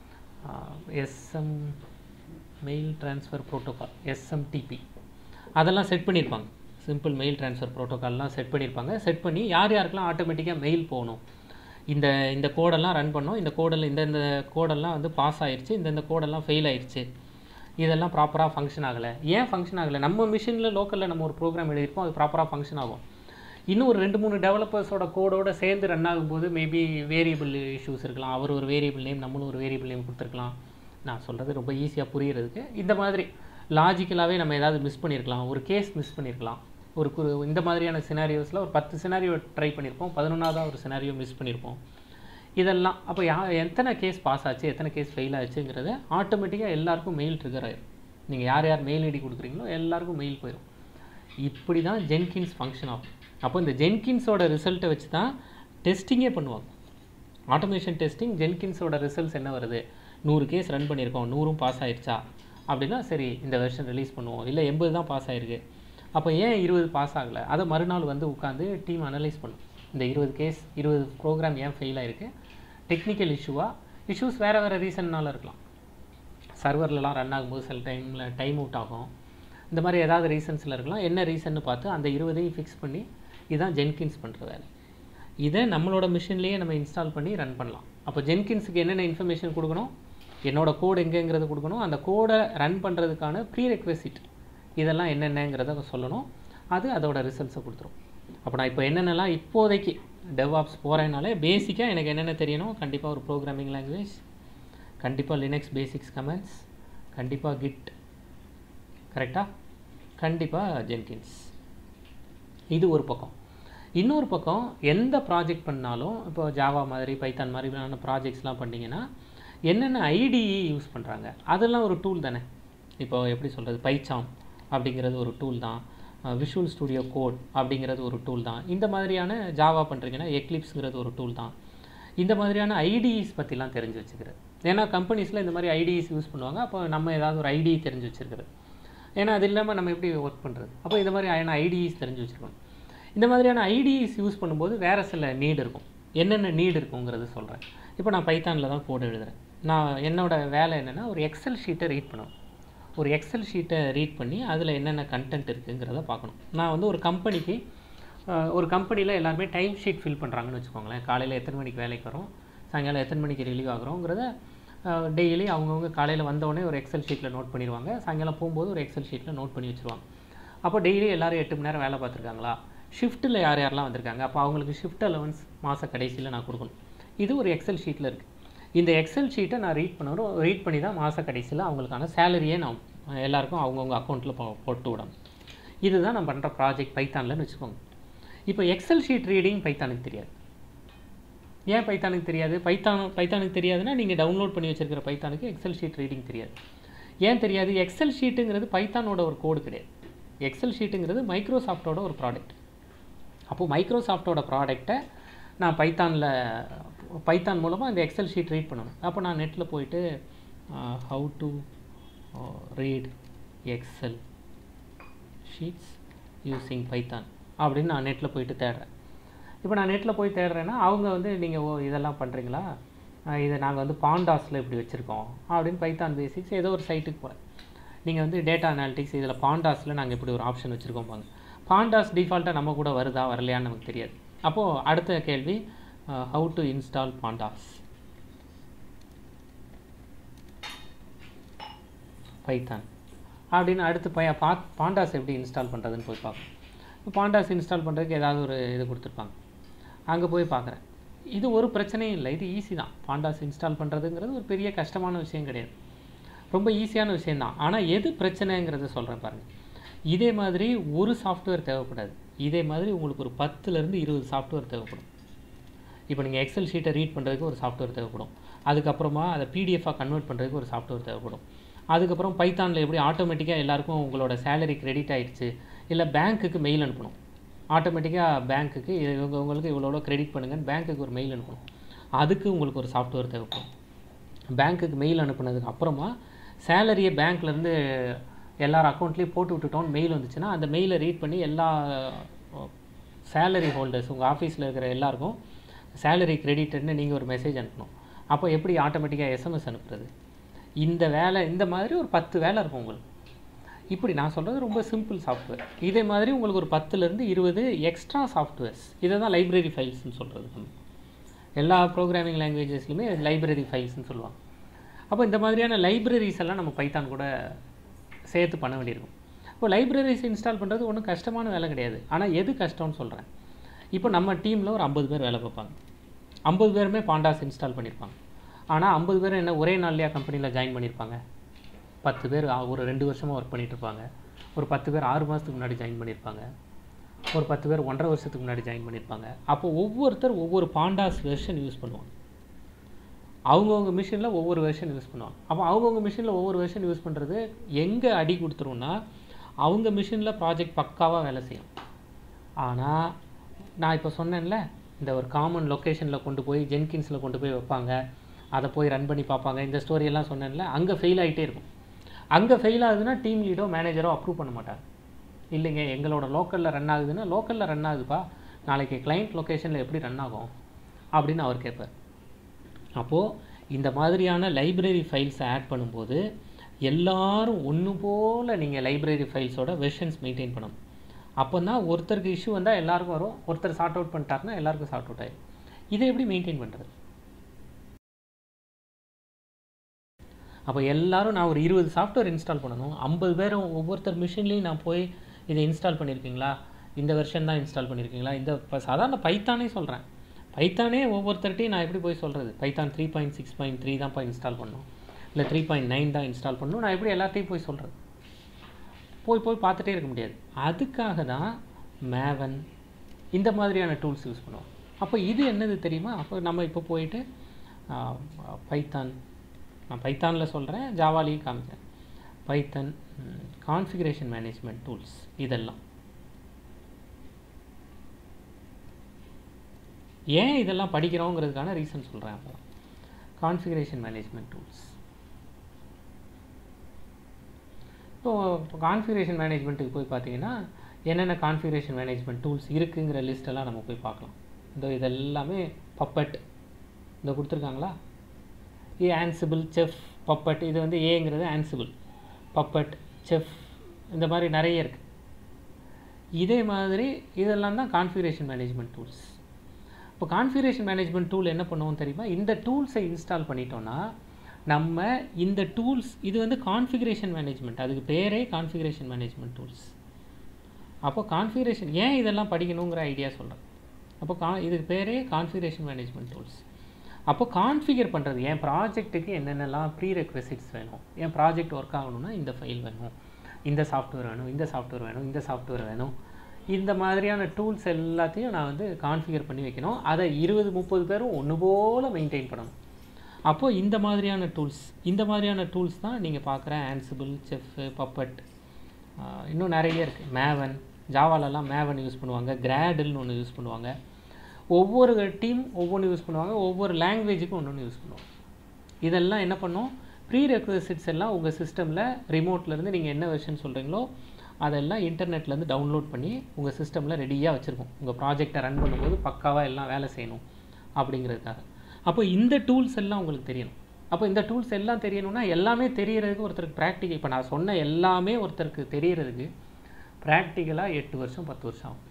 SM mail transfer protocol SMTP அதெல்லாம் செட் பண்ணியிருப்பாங்க சிம்பிள் மெயில் ட்ரான்ஸ்ஃபர் ப்ரோட்டோகால்லாம் செட் பண்ணியிருப்பாங்க செட் பண்ணி யார் யாருக்கெல்லாம் ஆட்டோமேட்டிக்காக மெயில் போகணும் இந்த இந்த கோடெல்லாம் ரன் பண்ணோம் இந்த கோடெல்லாம் இந்த இந்த கோடெல்லாம் வந்து பாஸ் ஆயிடுச்சு இந்த இந்த கோடெல்லாம் ஃபெயில் ஆயிடுச்சு இதெல்லாம் ப்ராப்பராக ஃபங்க்ஷன் ஆகலை ஏன் ஃபங்க்ஷன் ஆகலை நம்ம மிஷினில் லோக்கலில் நம்ம ஒரு ப்ரோக்ராம் எழுதியிருப்போம் அது ப்ராப்பராக ஃபங்க்ஷன் ஆகும் இன்னும் ஒரு ரெண்டு மூணு டெவலப்பர்ஸோட கோடோட சேர்ந்து ரன் ஆகும்போது மேபி வேரியபிள் இஷ்யூஸ் இருக்கலாம் அவர் ஒரு வேரியபிள் நேம் நம்மளும் ஒரு வேரியபிள் நேம் கொடுத்துருக்கலாம் நான் சொல்கிறது ரொம்ப ஈஸியாக புரியறதுக்கு இந்த மாதிரி லாஜிக்கலாகவே நம்ம ஏதாவது மிஸ் பண்ணியிருக்கலாம் ஒரு கேஸ் மிஸ் பண்ணியிருக்கலாம் ஒரு கு இந்த மாதிரியான சினாரியோஸில் ஒரு பத்து சினாரியோ ட்ரை பண்ணியிருப்போம் பதினொன்றாவதாக ஒரு சினாரியோ மிஸ் பண்ணியிருப்போம் இதெல்லாம் அப்போ யா எத்தனை கேஸ் பாஸ் ஆச்சு எத்தனை கேஸ் ஃபெயில் ஆச்சுங்கிறத ஆட்டோமேட்டிக்காக எல்லாருக்கும் மெயில் ட்ரிகர் ஆயிரும் நீங்கள் யார் யார் மெயில் ஐடி கொடுக்குறீங்களோ எல்லாருக்கும் மெயில் போயிடும் இப்படி தான் ஜென்கின்ஸ் ஃபங்க்ஷன் ஆகும் அப்போ இந்த ஜென்கின்ஸோட ரிசல்ட்டை வச்சு தான் டெஸ்டிங்கே பண்ணுவாங்க ஆட்டோமேஷன் டெஸ்டிங் ஜென்கின்ஸோட ரிசல்ட்ஸ் என்ன வருது நூறு கேஸ் ரன் பண்ணியிருக்கோம் நூறும் பாஸ் ஆயிடுச்சா அப்படின்னா சரி இந்த வெர்ஷன் ரிலீஸ் பண்ணுவோம் இல்லை எண்பது தான் பாஸ் ஆயிருக்கு அப்போ ஏன் இருபது பாஸ் ஆகலை அதை மறுநாள் வந்து உட்காந்து டீம் அனலைஸ் பண்ணும் இந்த இருபது கேஸ் இருபது ப்ரோக்ராம் ஏன் ஃபெயில் ஆயிருக்கு டெக்னிக்கல் இஷ்யூவா இஷ்யூஸ் வேறு வேறு ரீசன்னால இருக்கலாம் சர்வர்லலாம் ரன் ஆகும்போது சில டைமில் டைம் அவுட் ஆகும் இந்த மாதிரி ஏதாவது ரீசன்ஸில் இருக்கலாம் என்ன ரீசன்னு பார்த்து அந்த இருபதையும் ஃபிக்ஸ் பண்ணி இதுதான் ஜென்கின்ஸ் பண்ணுற வேலை இதை நம்மளோட மிஷின்லேயே நம்ம இன்ஸ்டால் பண்ணி ரன் பண்ணலாம் அப்போ ஜென்கின்ஸுக்கு என்னென்ன இன்ஃபர்மேஷன் கொடுக்கணும் என்னோட கோடு எங்கேங்கிறது கொடுக்கணும் அந்த கோடை ரன் பண்ணுறதுக்கான ப்ரீ ரெக்வெசிட் இதெல்லாம் என்னென்னங்கிறத சொல்லணும் அது அதோட ரிசல்ட்ஸை கொடுத்துரும் அப்போ நான் இப்போ என்னென்னலாம் இப்போதைக்கு டெவாப்ஸ் போகிறேனாலே பேசிக்காக எனக்கு என்னென்ன தெரியணும் கண்டிப்பாக ஒரு ப்ரோக்ராமிங் லாங்குவேஜ் கண்டிப்பாக லினக்ஸ் பேசிக்ஸ் கமெண்ட்ஸ் கண்டிப்பாக கிட் கரெக்டாக கண்டிப்பாக ஜென்கின்ஸ் இது ஒரு பக்கம் இன்னொரு பக்கம் எந்த ப்ராஜெக்ட் பண்ணாலும் இப்போ ஜாவா மாதிரி பைத்தான் மாதிரியான ப்ராஜெக்ட்ஸ்லாம் பண்ணிங்கன்னா என்னென்ன ஐடிஇ யூஸ் பண்ணுறாங்க அதெல்லாம் ஒரு டூல் தானே இப்போ எப்படி சொல்கிறது பைச்சாம் அப்படிங்கிறது ஒரு டூல் தான் விஷுவல் ஸ்டுடியோ கோட் அப்படிங்கிறது ஒரு டூல் தான் இந்த மாதிரியான ஜாவா பண்ணுறீங்கன்னா எக்லிப்ஸுங்கிறது ஒரு டூல் தான் இந்த மாதிரியான ஐடிஇஸ் பற்றிலாம் தெரிஞ்சு வச்சுக்கிறது ஏன்னா கம்பெனிஸில் இந்த மாதிரி ஐடிஇஸ் யூஸ் பண்ணுவாங்க அப்போ நம்ம ஏதாவது ஒரு ஐடி தெரிஞ்சு வச்சுருக்கிறது ஏன்னா அது இல்லாமல் நம்ம எப்படி ஒர்க் பண்ணுறது அப்போ இந்த மாதிரியான ஐடிஇஸ் தெரிஞ்சு வச்சுருக்கணும் இந்த மாதிரியான ஐடிஇஸ் யூஸ் பண்ணும்போது வேறு சில நீடு இருக்கும் என்னென்ன நீடு இருக்குங்கிறது சொல்கிறேன் இப்போ நான் பைத்தானில் தான் கோடு எழுதுகிறேன் நான் என்னோட வேலை என்னென்னா ஒரு எக்ஸல் ஷீட்டை ரீட் பண்ணணும் ஒரு எக்ஸல் ஷீட்டை ரீட் பண்ணி அதில் என்னென்ன கண்டென்ட் இருக்குங்கிறத பார்க்கணும் நான் வந்து ஒரு கம்பெனிக்கு ஒரு கம்பெனியில் எல்லாருமே டைம் ஷீட் ஃபில் பண்ணுறாங்கன்னு வச்சுக்கோங்களேன் காலையில் எத்தனை மணிக்கு வேலைக்கு வரும் சாயங்காலம் எத்தனை மணிக்கு ரிலீவ் ஆகிறோங்கிறத டெய்லி அவங்கவுங்க காலையில் வந்தோடனே ஒரு எக்ஸல் ஷீட்டில் நோட் பண்ணிடுவாங்க சாயங்காலம் போகும்போது ஒரு எக்ஸல் ஷீட்டில் நோட் பண்ணி வச்சுருவாங்க அப்போ டெய்லி எல்லோரும் எட்டு மணி நேரம் வேலை பார்த்துருக்காங்களா ஷிஃப்ட்டில் யார் யாரெல்லாம் வந்திருக்காங்க அப்போ அவங்களுக்கு ஷிஃப்ட் அலவன்ஸ் மாத கடைசியில் நான் கொடுக்கணும் இது ஒரு எக்ஸல் ஷீட்டில் இருக்குது இந்த எக்ஸல் ஷீட்டை நான் ரீட் பண்ணணும் ரீட் பண்ணி தான் மாத கடைசியில் அவங்களுக்கான சேலரியே நான் எல்லாருக்கும் அவங்கவுங்க அக்கௌண்ட்டில் போ போட்டு விடணும் இதுதான் நான் பண்ணுற ப்ராஜெக்ட் பைத்தான்லன்னு வச்சுக்கோங்க இப்போ எக்ஸல் ஷீட் ரீடிங் பைத்தானுக்கு தெரியாது ஏன் பைத்தானுக்கு தெரியாது பைத்தான் பைத்தானுக்கு தெரியாதுன்னா நீங்கள் டவுன்லோட் பண்ணி வச்சுருக்கிற பைத்தானுக்கு எக்ஸல் ஷீட் ரீடிங் தெரியாது ஏன் தெரியாது எக்ஸல் ஷீட்டுங்கிறது பைத்தானோட ஒரு கோடு கிடையாது எக்ஸல் ஷீட்டுங்கிறது மைக்ரோசாஃப்டோட ஒரு ப்ராடக்ட் அப்போது மைக்ரோசாஃப்டோட ப்ராடக்டை நான் பைத்தானில் பைத்தான் மூலமாக இந்த எக்ஸல் ஷீட் ரீட் பண்ணணும் அப்போ நான் நெட்டில் போயிட்டு how to read Excel sheets using Python அப்படின்னு நான் நெட்டில் போயிட்டு தேடுறேன் இப்போ நான் நெட்டில் போய் தேடுறேன்னா அவங்க வந்து நீங்கள் ஓ இதெல்லாம் பண்ணுறீங்களா இதை நாங்கள் வந்து பாண்டாஸில் இப்படி வச்சுருக்கோம் அப்படின்னு பைத்தான் பேசிக்ஸ் ஏதோ ஒரு சைட்டுக்கு போகிறேன் நீங்கள் வந்து டேட்டா அனாலிட்டிக்ஸ் இதில் பாண்டாஸில் நாங்கள் இப்படி ஒரு ஆப்ஷன் வச்சுருக்கோம் பாங்க பாண்டாஸ் டிஃபால்ட்டாக நம்ம கூட வருதா வரலையான்னு நமக்கு தெரியாது அப்போது அடுத்த கேள்வி how to install pandas Python அப்படின்னு அடுத்து பைய பா பாண்டாஸ் எப்படி இன்ஸ்டால் பண்ணுறதுன்னு போய் பார்ப்போம் இப்போ பாண்டாஸ் இன்ஸ்டால் பண்ணுறதுக்கு ஏதாவது ஒரு இது கொடுத்துருப்பாங்க அங்கே போய் பார்க்குறேன் இது ஒரு பிரச்சனையும் இல்லை இது ஈஸி தான் பாண்டாஸ் இன்ஸ்டால் பண்ணுறதுங்கிறது ஒரு பெரிய கஷ்டமான விஷயம் கிடையாது ரொம்ப ஈஸியான விஷயந்தான் ஆனால் எது பிரச்சனைங்கிறத சொல்கிறேன் பாருங்கள் இதே மாதிரி ஒரு சாஃப்ட்வேர் தேவைப்படாது இதே மாதிரி உங்களுக்கு ஒரு பத்துலேருந்து இருபது சாஃப்ட்வேர் தேவைப்படும் இப்போ நீங்கள் எக்ஸல் ஷீட்டை ரீட் பண்ணுறதுக்கு ஒரு சாஃப்ட்வேர் தேவைப்படும் அதுக்கப்புறமா அதை பிடிஎஃபாக கன்வெர்ட் பண்ணுறதுக்கு ஒரு சாஃப்ட்வேர் தேவைப்படும் அதுக்கப்புறம் பைத்தானில் எப்படி ஆட்டோமேட்டிக்காக எல்லாருக்கும் உங்களோட சேலரி கிரெடிட் ஆயிடுச்சு இல்லை பேங்க்குக்கு மெயில் அனுப்பணும் ஆட்டோமேட்டிக்காக பேங்க்குக்கு இவங்க உங்களுக்கு இவ்வளோ கிரெடிட் பண்ணுங்கன்னு பேங்க்குக்கு ஒரு மெயில் அனுப்பணும் அதுக்கு உங்களுக்கு ஒரு சாஃப்ட்வேர் தேவைப்படும் பேங்க்குக்கு மெயில் அனுப்புனதுக்கு அப்புறமா சேலரியை பேங்க்லேருந்து எல்லார் அக்கௌண்ட்லேயும் போட்டு விட்டுட்டோம்னு மெயில் வந்துச்சுன்னா அந்த மெயிலை ரீட் பண்ணி எல்லா சேலரி ஹோல்டர்ஸ் உங்கள் ஆஃபீஸில் இருக்கிற எல்லாருக்கும் சேலரி கிரெடிட்னு நீங்கள் ஒரு மெசேஜ் அனுப்பணும் அப்போ எப்படி ஆட்டோமேட்டிக்காக எஸ்எம்எஸ் அனுப்புறது இந்த வேலை இந்த மாதிரி ஒரு பத்து வேலை இருக்கும் உங்களுக்கு இப்படி நான் சொல்கிறது ரொம்ப சிம்பிள் சாஃப்ட்வேர் இதே மாதிரி உங்களுக்கு ஒரு பத்துலேருந்து இருபது எக்ஸ்ட்ரா சாஃப்ட்வேர்ஸ் இதை தான் லைப்ரரி ஃபைல்ஸ்னு சொல்கிறது நம்ம எல்லா ப்ரோக்ராமிங் லாங்குவேஜஸ்லையுமே லைப்ரரி ஃபைல்ஸ்னு சொல்லுவாங்க அப்போ இந்த மாதிரியான லைப்ரரிஸ் எல்லாம் நம்ம பைத்தான் கூட சேர்த்து பண்ண வேண்டியிருக்கும் இப்போ லைப்ரரிஸ் இன்ஸ்டால் பண்ணுறது ஒன்றும் கஷ்டமான வேலை கிடையாது ஆனால் எது கஷ்டம்னு சொல்கிறேன் இப்போ நம்ம டீமில் ஒரு ஐம்பது பேர் வேலை பார்ப்பாங்க ஐம்பது பேருமே பாண்டாஸ் இன்ஸ்டால் பண்ணியிருப்பாங்க ஆனால் ஐம்பது பேர் என்ன ஒரே நாள்லையா கம்பெனியில் ஜாயின் பண்ணியிருப்பாங்க பத்து பேர் ஆ- ஒரு ரெண்டு வருஷமாக ஒர்க் பண்ணிட்டு இருப்பாங்க ஒரு பத்து பேர் ஆறு மாதத்துக்கு முன்னாடி ஜாயின் பண்ணியிருப்பாங்க ஒரு பத்து பேர் ஒன்றரை வருஷத்துக்கு முன்னாடி ஜாயின் பண்ணியிருப்பாங்க அப்போ ஒவ்வொருத்தர் ஒவ்வொரு பாண்டாஸ் வெர்ஷன் யூஸ் பண்ணுவாங்க அவங்கவுங்க மிஷினில் ஒவ்வொரு வெர்ஷன் யூஸ் பண்ணுவாங்க அப்போ அவங்கவுங்க மிஷினில் ஒவ்வொரு வெர்ஷன் யூஸ் பண்ணுறது எங்கே அடி கொடுத்துரும்னா அவங்க மிஷினில் ப்ராஜெக்ட் பக்காவாக வேலை செய்யும் ஆனால் நான் இப்போ சொன்னேன்ல இந்த ஒரு காமன் லொக்கேஷனில் கொண்டு போய் ஜென்கின்ஸில் கொண்டு போய் வைப்பாங்க அதை போய் ரன் பண்ணி பார்ப்பாங்க இந்த story எல்லாம் சொன்னேன்ல அங்கே ஃபெயில் ஆகிட்டே இருக்கும் அங்கே ஃபெயில் ஆகுதுன்னா டீம் லீடோ மேனேஜரோ அப்ரூவ் பண்ண மாட்டாங்க இல்லைங்க எங்களோட லோக்கலில் ரன் ஆகுதுன்னா லோக்கலில் ரன் ஆகுதுப்பா நாளைக்கு கிளைண்ட் லொக்கேஷனில் எப்படி ரன் ஆகும் அப்படின்னு அவர் கேட்பார் அப்போது இந்த மாதிரியான லைப்ரரி ஃபைல்ஸை ஆட் பண்ணும்போது எல்லாரும் ஒன்று போல் நீங்கள் லைப்ரரி ஃபைல்ஸோட வெர்ஷன்ஸ் மெயின்டைன் பண்ணணும் அப்போ தான் ஒருத்தருக்கு இஷ்யூ வந்தால் எல்லாருக்கும் வரும் ஒருத்தர் சார்ட் அவுட் பண்ணிட்டாருன்னா எல்லாருக்கும் சார்ட் அவுட் ஆகிடும் இதை எப்படி மெயின்டைன் பண்ணுறது அப்போ எல்லாரும் நான் ஒரு இருபது சாஃப்ட்வேர் இன்ஸ்டால் பண்ணணும் ஐம்பது பேரும் ஒவ்வொருத்தர் மிஷின்லேயும் நான் போய் இதை இன்ஸ்டால் பண்ணியிருக்கீங்களா இந்த வெர்ஷன் தான் இன்ஸ்டால் பண்ணியிருக்கீங்களா இந்த இப்போ சாதாரண பைத்தானே சொல்கிறேன் பைத்தானே ஒவ்வொருத்தர்ட்டையும் நான் எப்படி போய் சொல்கிறது Python three point six point three தான் போய் இன்ஸ்டால் பண்ணணும் இல்லை த்ரீ பாயிண்ட் நைன் தான் இன்ஸ்டால் பண்ணணும் நான் எப்படி எல்லார்ட்டையும் போய் சொல்கிறது போய் போய் பார்த்துட்டே இருக்க முடியாது அதுக்காக தான் மேவன் இந்த மாதிரியான டூல்ஸ் யூஸ் பண்ணுவோம் அப்போ இது என்னது தெரியுமா அப்போ நம்ம இப்போ போயிட்டு பைத்தான் நான் பைத்தானில் சொல்கிறேன் ஜாவாலையும் காமிக்கிறேன் பைத்தன் கான்ஃபிகரேஷன் மேனேஜ்மெண்ட் டூல்ஸ் இதெல்லாம் ஏன் இதெல்லாம் படிக்கிறோங்கிறதுக்கான ரீசன் சொல்கிறேன் அப்போ கான்ஃபிகரேஷன் மேனேஜ்மெண்ட் டூல்ஸ் இப்போ கான்ஃபிகரேஷன் மேனேஜ்மெண்ட்டுக்கு போய் பார்த்தீங்கன்னா என்னென்ன கான்ஃபிகரேஷன் மேனேஜ்மெண்ட் டூல்ஸ் இருக்குங்கிற list எல்லாம் நம்ம போய் பார்க்கலாம் இந்த இதெல்லாமே பப்பட் இந்த கொடுத்துருக்காங்களா ஏ ஆன்சிபிள் செஃப் பப்பட் இது வந்து ஏங்கிறது ஆன்சிபிள் பப்பட் செஃப் இந்த மாதிரி நிறைய இருக்குது இதே மாதிரி இதெல்லாம் தான் கான்ஃபிகரேஷன் மேனேஜ்மெண்ட் டூல்ஸ் இப்போ கான்ஃபிகரேஷன் மேனேஜ்மெண்ட் டூல் என்ன பண்ணுவோம் தெரியுமா இந்த டூல்ஸை இன்ஸ்டால் பண்ணிட்டோம்னா நம்ம இந்த டூல்ஸ் இது வந்து கான்ஃபிகரேஷன் மேனேஜ்மெண்ட் அதுக்கு பேரே கான்ஃபிகரேஷன் மேனேஜ்மெண்ட் டூல்ஸ் அப்போ கான்ஃபிகரேஷன் ஏன் இதெல்லாம் படிக்கணுங்கிற ஐடியா சொல்கிறேன் அப்போ கா இதுக்கு பேரே கான்ஃபிகரேஷன் மேனேஜ்மெண்ட் டூல்ஸ் அப்போ கான்ஃபிகர் பண்ணுறது என் ப்ராஜெக்ட்டுக்கு என்னென்னலாம் ப்ரீ ரெக்வசிட்ஸ் வேணும் என் ப்ராஜெக்ட் ஒர்க் ஆகணும்னா இந்த ஃபைல் வேணும் இந்த சாஃப்ட்வேர் வேணும் இந்த சாஃப்ட்வேர் வேணும் இந்த சாஃப்ட்வேர் வேணும் இந்த மாதிரியான டூல்ஸ் எல்லாத்தையும் நான் வந்து கான்ஃபிகர் பண்ணி வைக்கணும் அதை இருபது முப்பது பேரும் ஒன்று போல் மெயின்டைன் பண்ணணும் அப்போது இந்த மாதிரியான டூல்ஸ் இந்த மாதிரியான டூல்ஸ் தான் நீங்கள் பார்க்குற ஆன்சிபிள் செஃப் பப்பட் இன்னும் நிறைய இருக்குது மேவன் ஜாவாலெல்லாம் மேவன் யூஸ் பண்ணுவாங்க கிராடில்னு ஒன்று யூஸ் பண்ணுவாங்க ஒவ்வொரு டீம் ஒவ்வொன்று யூஸ் பண்ணுவாங்க ஒவ்வொரு லாங்குவேஜுக்கும் ஒன்று ஒன்று யூஸ் பண்ணுவாங்க இதெல்லாம் என்ன பண்ணும் ப்ரீ ரெக்வசிட்ஸ் எல்லாம் உங்கள் சிஸ்டமில் ரிமோட்லேருந்து நீங்கள் என்ன வெர்ஷன் சொல்கிறீங்களோ அதெல்லாம் இன்டர்நெட்லேருந்து டவுன்லோட் பண்ணி உங்கள் சிஸ்டமில் ரெடியாக வச்சுருக்கோம் உங்கள் ப்ராஜெக்டை ரன் பண்ணும்போது பக்காவாக எல்லாம் வேலை செய்யணும் அப்படிங்கிறதுக்காக அப்போ இந்த டூல்ஸ் எல்லாம் உங்களுக்கு தெரியணும் அப்போ இந்த டூல்ஸ் எல்லாம் தெரியணும்னா எல்லாமே தெரியறதுக்கு ஒருத்தருக்கு ப்ராக்டிக்கல் இப்போ நான் சொன்ன எல்லாமே ஒருத்தருக்கு தெரியறதுக்கு ப்ராக்டிக்கலாக எட்டு வருஷம் பத்து வருஷம் ஆகும்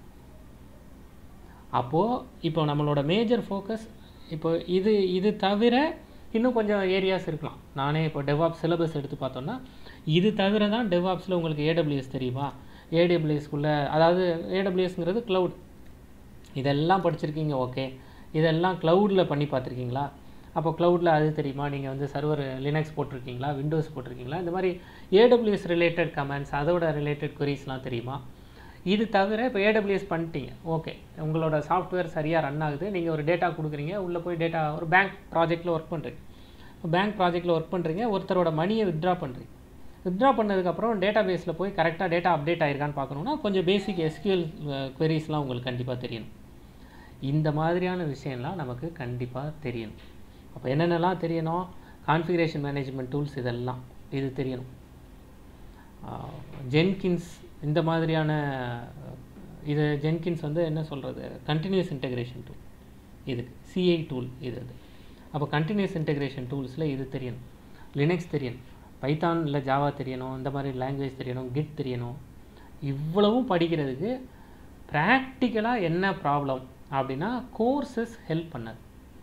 அப்போது இப்போ நம்மளோட மேஜர் ஃபோக்கஸ் இப்போ இது இது தவிர இன்னும் கொஞ்சம் ஏரியாஸ் இருக்கலாம் நானே இப்போ டெவாப்ஸ் சிலபஸ் எடுத்து பார்த்தோன்னா இது தவிர தான் டெவாப்ஸில் உங்களுக்கு ஏடபிள்யூஎஸ் தெரியுமா ஏடபிள்யூஎஸ்க்குள்ளே அதாவது ஏடபிள்யூஎஸ்ங்கிறது க்ளவுட் இதெல்லாம் படிச்சிருக்கீங்க ஓகே இதெல்லாம் க்ளவுடில் பண்ணி பார்த்துருக்கீங்களா அப்போ க்ளவுடில் அது தெரியுமா நீங்கள் வந்து சர்வர் லினக்ஸ் போட்டிருக்கீங்களா விண்டோஸ் போட்டிருக்கீங்களா இந்த மாதிரி ஏடபிள்யூஎஸ் ரிலேட்டட் கமெண்ட்ஸ் அதோட ரிலேட்டட் queries-லாம் தெரியுமா இது தவிர இப்போ ஏடபிள்யூஎஸ் பண்ணிட்டீங்க ஓகே உங்களோட சாஃப்ட்வேர் சரியாக ரன் ஆகுது நீங்கள் ஒரு டேட்டா கொடுக்குறீங்க உள்ளே போய் டேட்டா ஒரு பேங்க் ப்ராஜெக்ட்டில் ஒர்க் பண்ணுறீங்க பேங்க் ப்ராஜெக்ட்டில் ஒர்க் பண்ணுறீங்க ஒருத்தரோட மணியை வித்ட்ரா பண்ணுறீங்க வித்ட்ரா பண்ணதுக்கப்புறம் டேட்டா பேஸில் போய் கரெக்டாக டேட்டா அப்டேட் ஆயிருக்கான்னு பார்க்கணுன்னா கொஞ்சம் பேசிக் எஸ்கியூஎல் queries-லாம் உங்களுக்கு கண்டிப்பாக தெரியணும் இந்த மாதிரியான விஷயம்லாம் நமக்கு கண்டிப்பாக தெரியணும் அப்போ என்னென்னலாம் தெரியணும் கான்ஃபிகரேஷன் மேனேஜ்மெண்ட் டூல்ஸ் இதெல்லாம் இது தெரியணும் ஜென்கின்ஸ் இந்த மாதிரியான இது ஜென்கின்ஸ் வந்து என்ன சொல்கிறது கண்டினியூஸ் இன்டெகிரேஷன் டூல் இதுக்கு சிஐ டூல் இது அது அப்போ கண்டினியூஸ் இன்டெகிரேஷன் டூல்ஸில் இது தெரியணும் லினக்ஸ் தெரியணும் பைத்தான் இல்லை ஜாவா தெரியணும் இந்த மாதிரி லாங்குவேஜ் தெரியணும் கிட் தெரியணும் இவ்வளவும் படிக்கிறதுக்கு ப்ராக்டிக்கலாக என்ன ப்ராப்ளம் அப்படின்னா கோர்சஸ் ஹெல்ப் பண்ணாது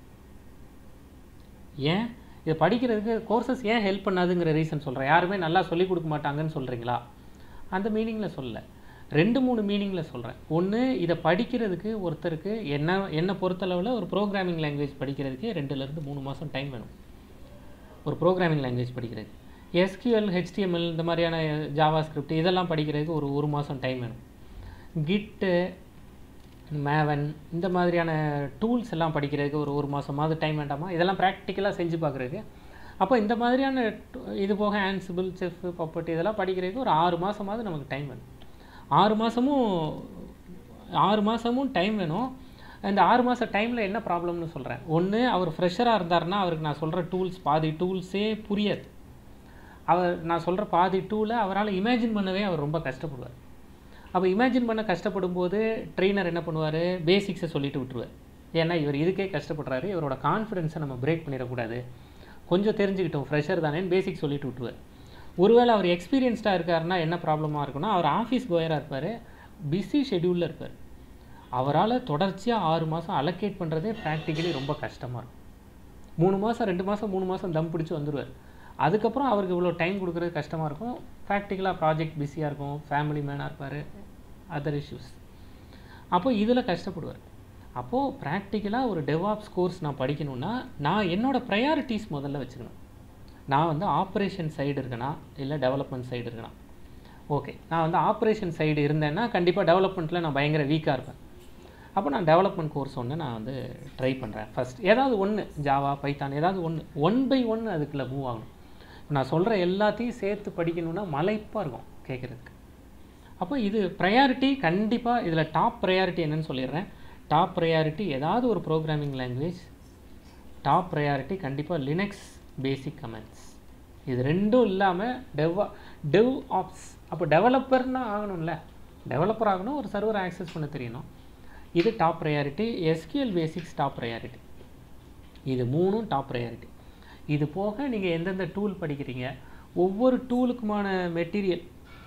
ஏன் இது படிக்கிறதுக்கு கோர்சஸ் ஏன் ஹெல்ப் பண்ணாதுங்கிற ரீசன் சொல்கிறேன் யாருமே நல்லா சொல்லிக் கொடுக்க மாட்டாங்கன்னு சொல்கிறீங்களா அந்த மீனிங்கில் சொல்லல ரெண்டு மூணு மீனிங்கில் சொல்கிறேன் ஒன்று இதை படிக்கிறதுக்கு ஒருத்தருக்கு என்ன என்னை பொறுத்தளவில் ஒரு ப்ரோக்ராமிங் லாங்குவேஜ் படிக்கிறதுக்கு ரெண்டுலேருந்து மூணு மாதம் டைம் வேணும் ஒரு ப்ரோக்ராமிங் லாங்குவேஜ் படிக்கிறது எஸ்கியூஎல் ஹெச்டிஎம்எல் இந்த மாதிரியான ஜாவா ஸ்கிரிப்ட் இதெல்லாம் படிக்கிறதுக்கு ஒரு ஒரு மாதம் டைம் வேணும் கிட்டு மேவன் இந்த மாதிரியான டூல்ஸ் எல்லாம் படிக்கிறதுக்கு ஒரு ஒரு மாதமாவது டைம் வேண்டாமா இதெல்லாம் ப்ராக்டிக்கலாக செஞ்சு பார்க்குறதுக்கு அப்போ இந்த மாதிரியான டு- இது போக ஆன்சிபிள் செஃப் பப்பட் இதெல்லாம் படிக்கிறதுக்கு ஒரு ஆறு மாதமாவது நமக்கு டைம் வேணும் ஆறு மாதமும் ஆறு மாதமும் டைம் வேணும் இந்த ஆறு மாத டைமில் என்ன ப்ராப்ளம்னு சொல்கிறேன் ஒன்று அவர் ஃப்ரெஷராக இருந்தாருன்னா அவருக்கு நான் சொல்கிற டூல்ஸ் பாதி டூல்ஸே புரியாது அவர் நான் சொல்கிற பாதி டூலை அவரால் இமேஜின் பண்ணவே அவர் ரொம்ப கஷ்டப்படுவார் அப்போ இமேஜின் பண்ண கஷ்டப்படும் போது ட்ரெயினர் என்ன பண்ணுவார் பேசிக்ஸை சொல்லிட்டு விட்டுருவார் ஏன்னா இவர் இதுக்கே கஷ்டப்படுறாரு இவரோட கான்ஃபிடென்ஸை நம்ம பிரேக் பண்ணிடக்கூடாது கொஞ்சம் தெரிஞ்சுக்கிட்டோம் ஃப்ரெஷர் தானேன்னு பேசிக் சொல்லிட்டு விட்டுருவார் ஒருவேளை அவர் எக்ஸ்பீரியன்ஸ்டாக இருக்காருன்னா என்ன ப்ராப்ளமாக இருக்குன்னா அவர் ஆஃபீஸ் கோயராக இருப்பார் பிஸி ஷெடியூலில் இருப்பார் அவரால் தொடர்ச்சியாக ஆறு மாதம் அலோகேட் பண்ணுறதே ப்ராக்டிக்கலி ரொம்ப கஷ்டமாக இருக்கும் மூணு மாதம் ரெண்டு மாதம் மூணு மாதம் தம் பிடிச்சி வந்துடுவார் அதுக்கப்புறம் அவருக்கு இவ்வளோ டைம் கொடுக்குறது கஷ்டமாக இருக்கும் ப்ராக்டிக்கலாக ப்ராஜெக்ட் பிஸியாக இருக்கும் ஃபேமிலி மேனாக இருப்பார் அதர் இஷ்யூஸ் அப்போ இதில் கஷ்டப்படுவார் அப்போது ப்ராக்டிக்கலாக ஒரு டெவாப்ஸ் கோர்ஸ் நான் படிக்கணும்னா நான் என்னோட ப்ரையாரிட்டிஸ் முதல்ல வச்சுக்கணும் நான் வந்து ஆப்ரேஷன் சைடு இருக்கேனா இல்லை டெவலப்மெண்ட் சைடு இருக்கேனா ஓகே நான் வந்து ஆப்ரேஷன் சைடு இருந்தேன்னா கண்டிப்பாக டெவலப்மெண்ட்டில் நான் பயங்கர வீக்காக இருப்பேன் அப்போ நான் டெவலப்மெண்ட் கோர்ஸ் ஒன்று நான் வந்து ட்ரை பண்ணுறேன் ஃபர்ஸ்ட் ஏதாவது ஒன்று ஜாவா பைத்தான் ஏதாவது ஒன்று ஒன் பை ஒன் அதுக்குள்ளே மூவ் ஆகணும் நான் சொல்கிற எல்லாத்தையும் சேர்த்து படிக்கணும்னா மலைப்பாக இருக்கும் கேட்குறதுக்கு அப்போ இது ப்ரையாரிட்டி கண்டிப்பாக இதில் டாப் ப்ரையாரிட்டி என்னன்னு சொல்லிடுறேன் டாப் ப்ரையாரிட்டி ஏதாவது ஒரு ப்ரோக்ராமிங் லாங்குவேஜ் டாப் ப்ரையாரிட்டி கண்டிப்பாக லினக்ஸ் பேசிக் கமெண்ட்ஸ் இது ரெண்டும் இல்லாமல் டெவ் டெவ் ஆப்ஸ் அப்போ டெவலப்பர்னா ஆகணும்ல டெவலப்பர் ஆகணும் ஒரு சர்வர் ஆக்சஸ் பண்ண தெரியணும் இது top priority SQL basics top priority இது மூணும் டாப் ப்ரையாரிட்டி இது போக நீங்கள் எந்தெந்த டூல் படிக்கிறீங்க ஒவ்வொரு டூலுக்குமான மெட்டீரியல்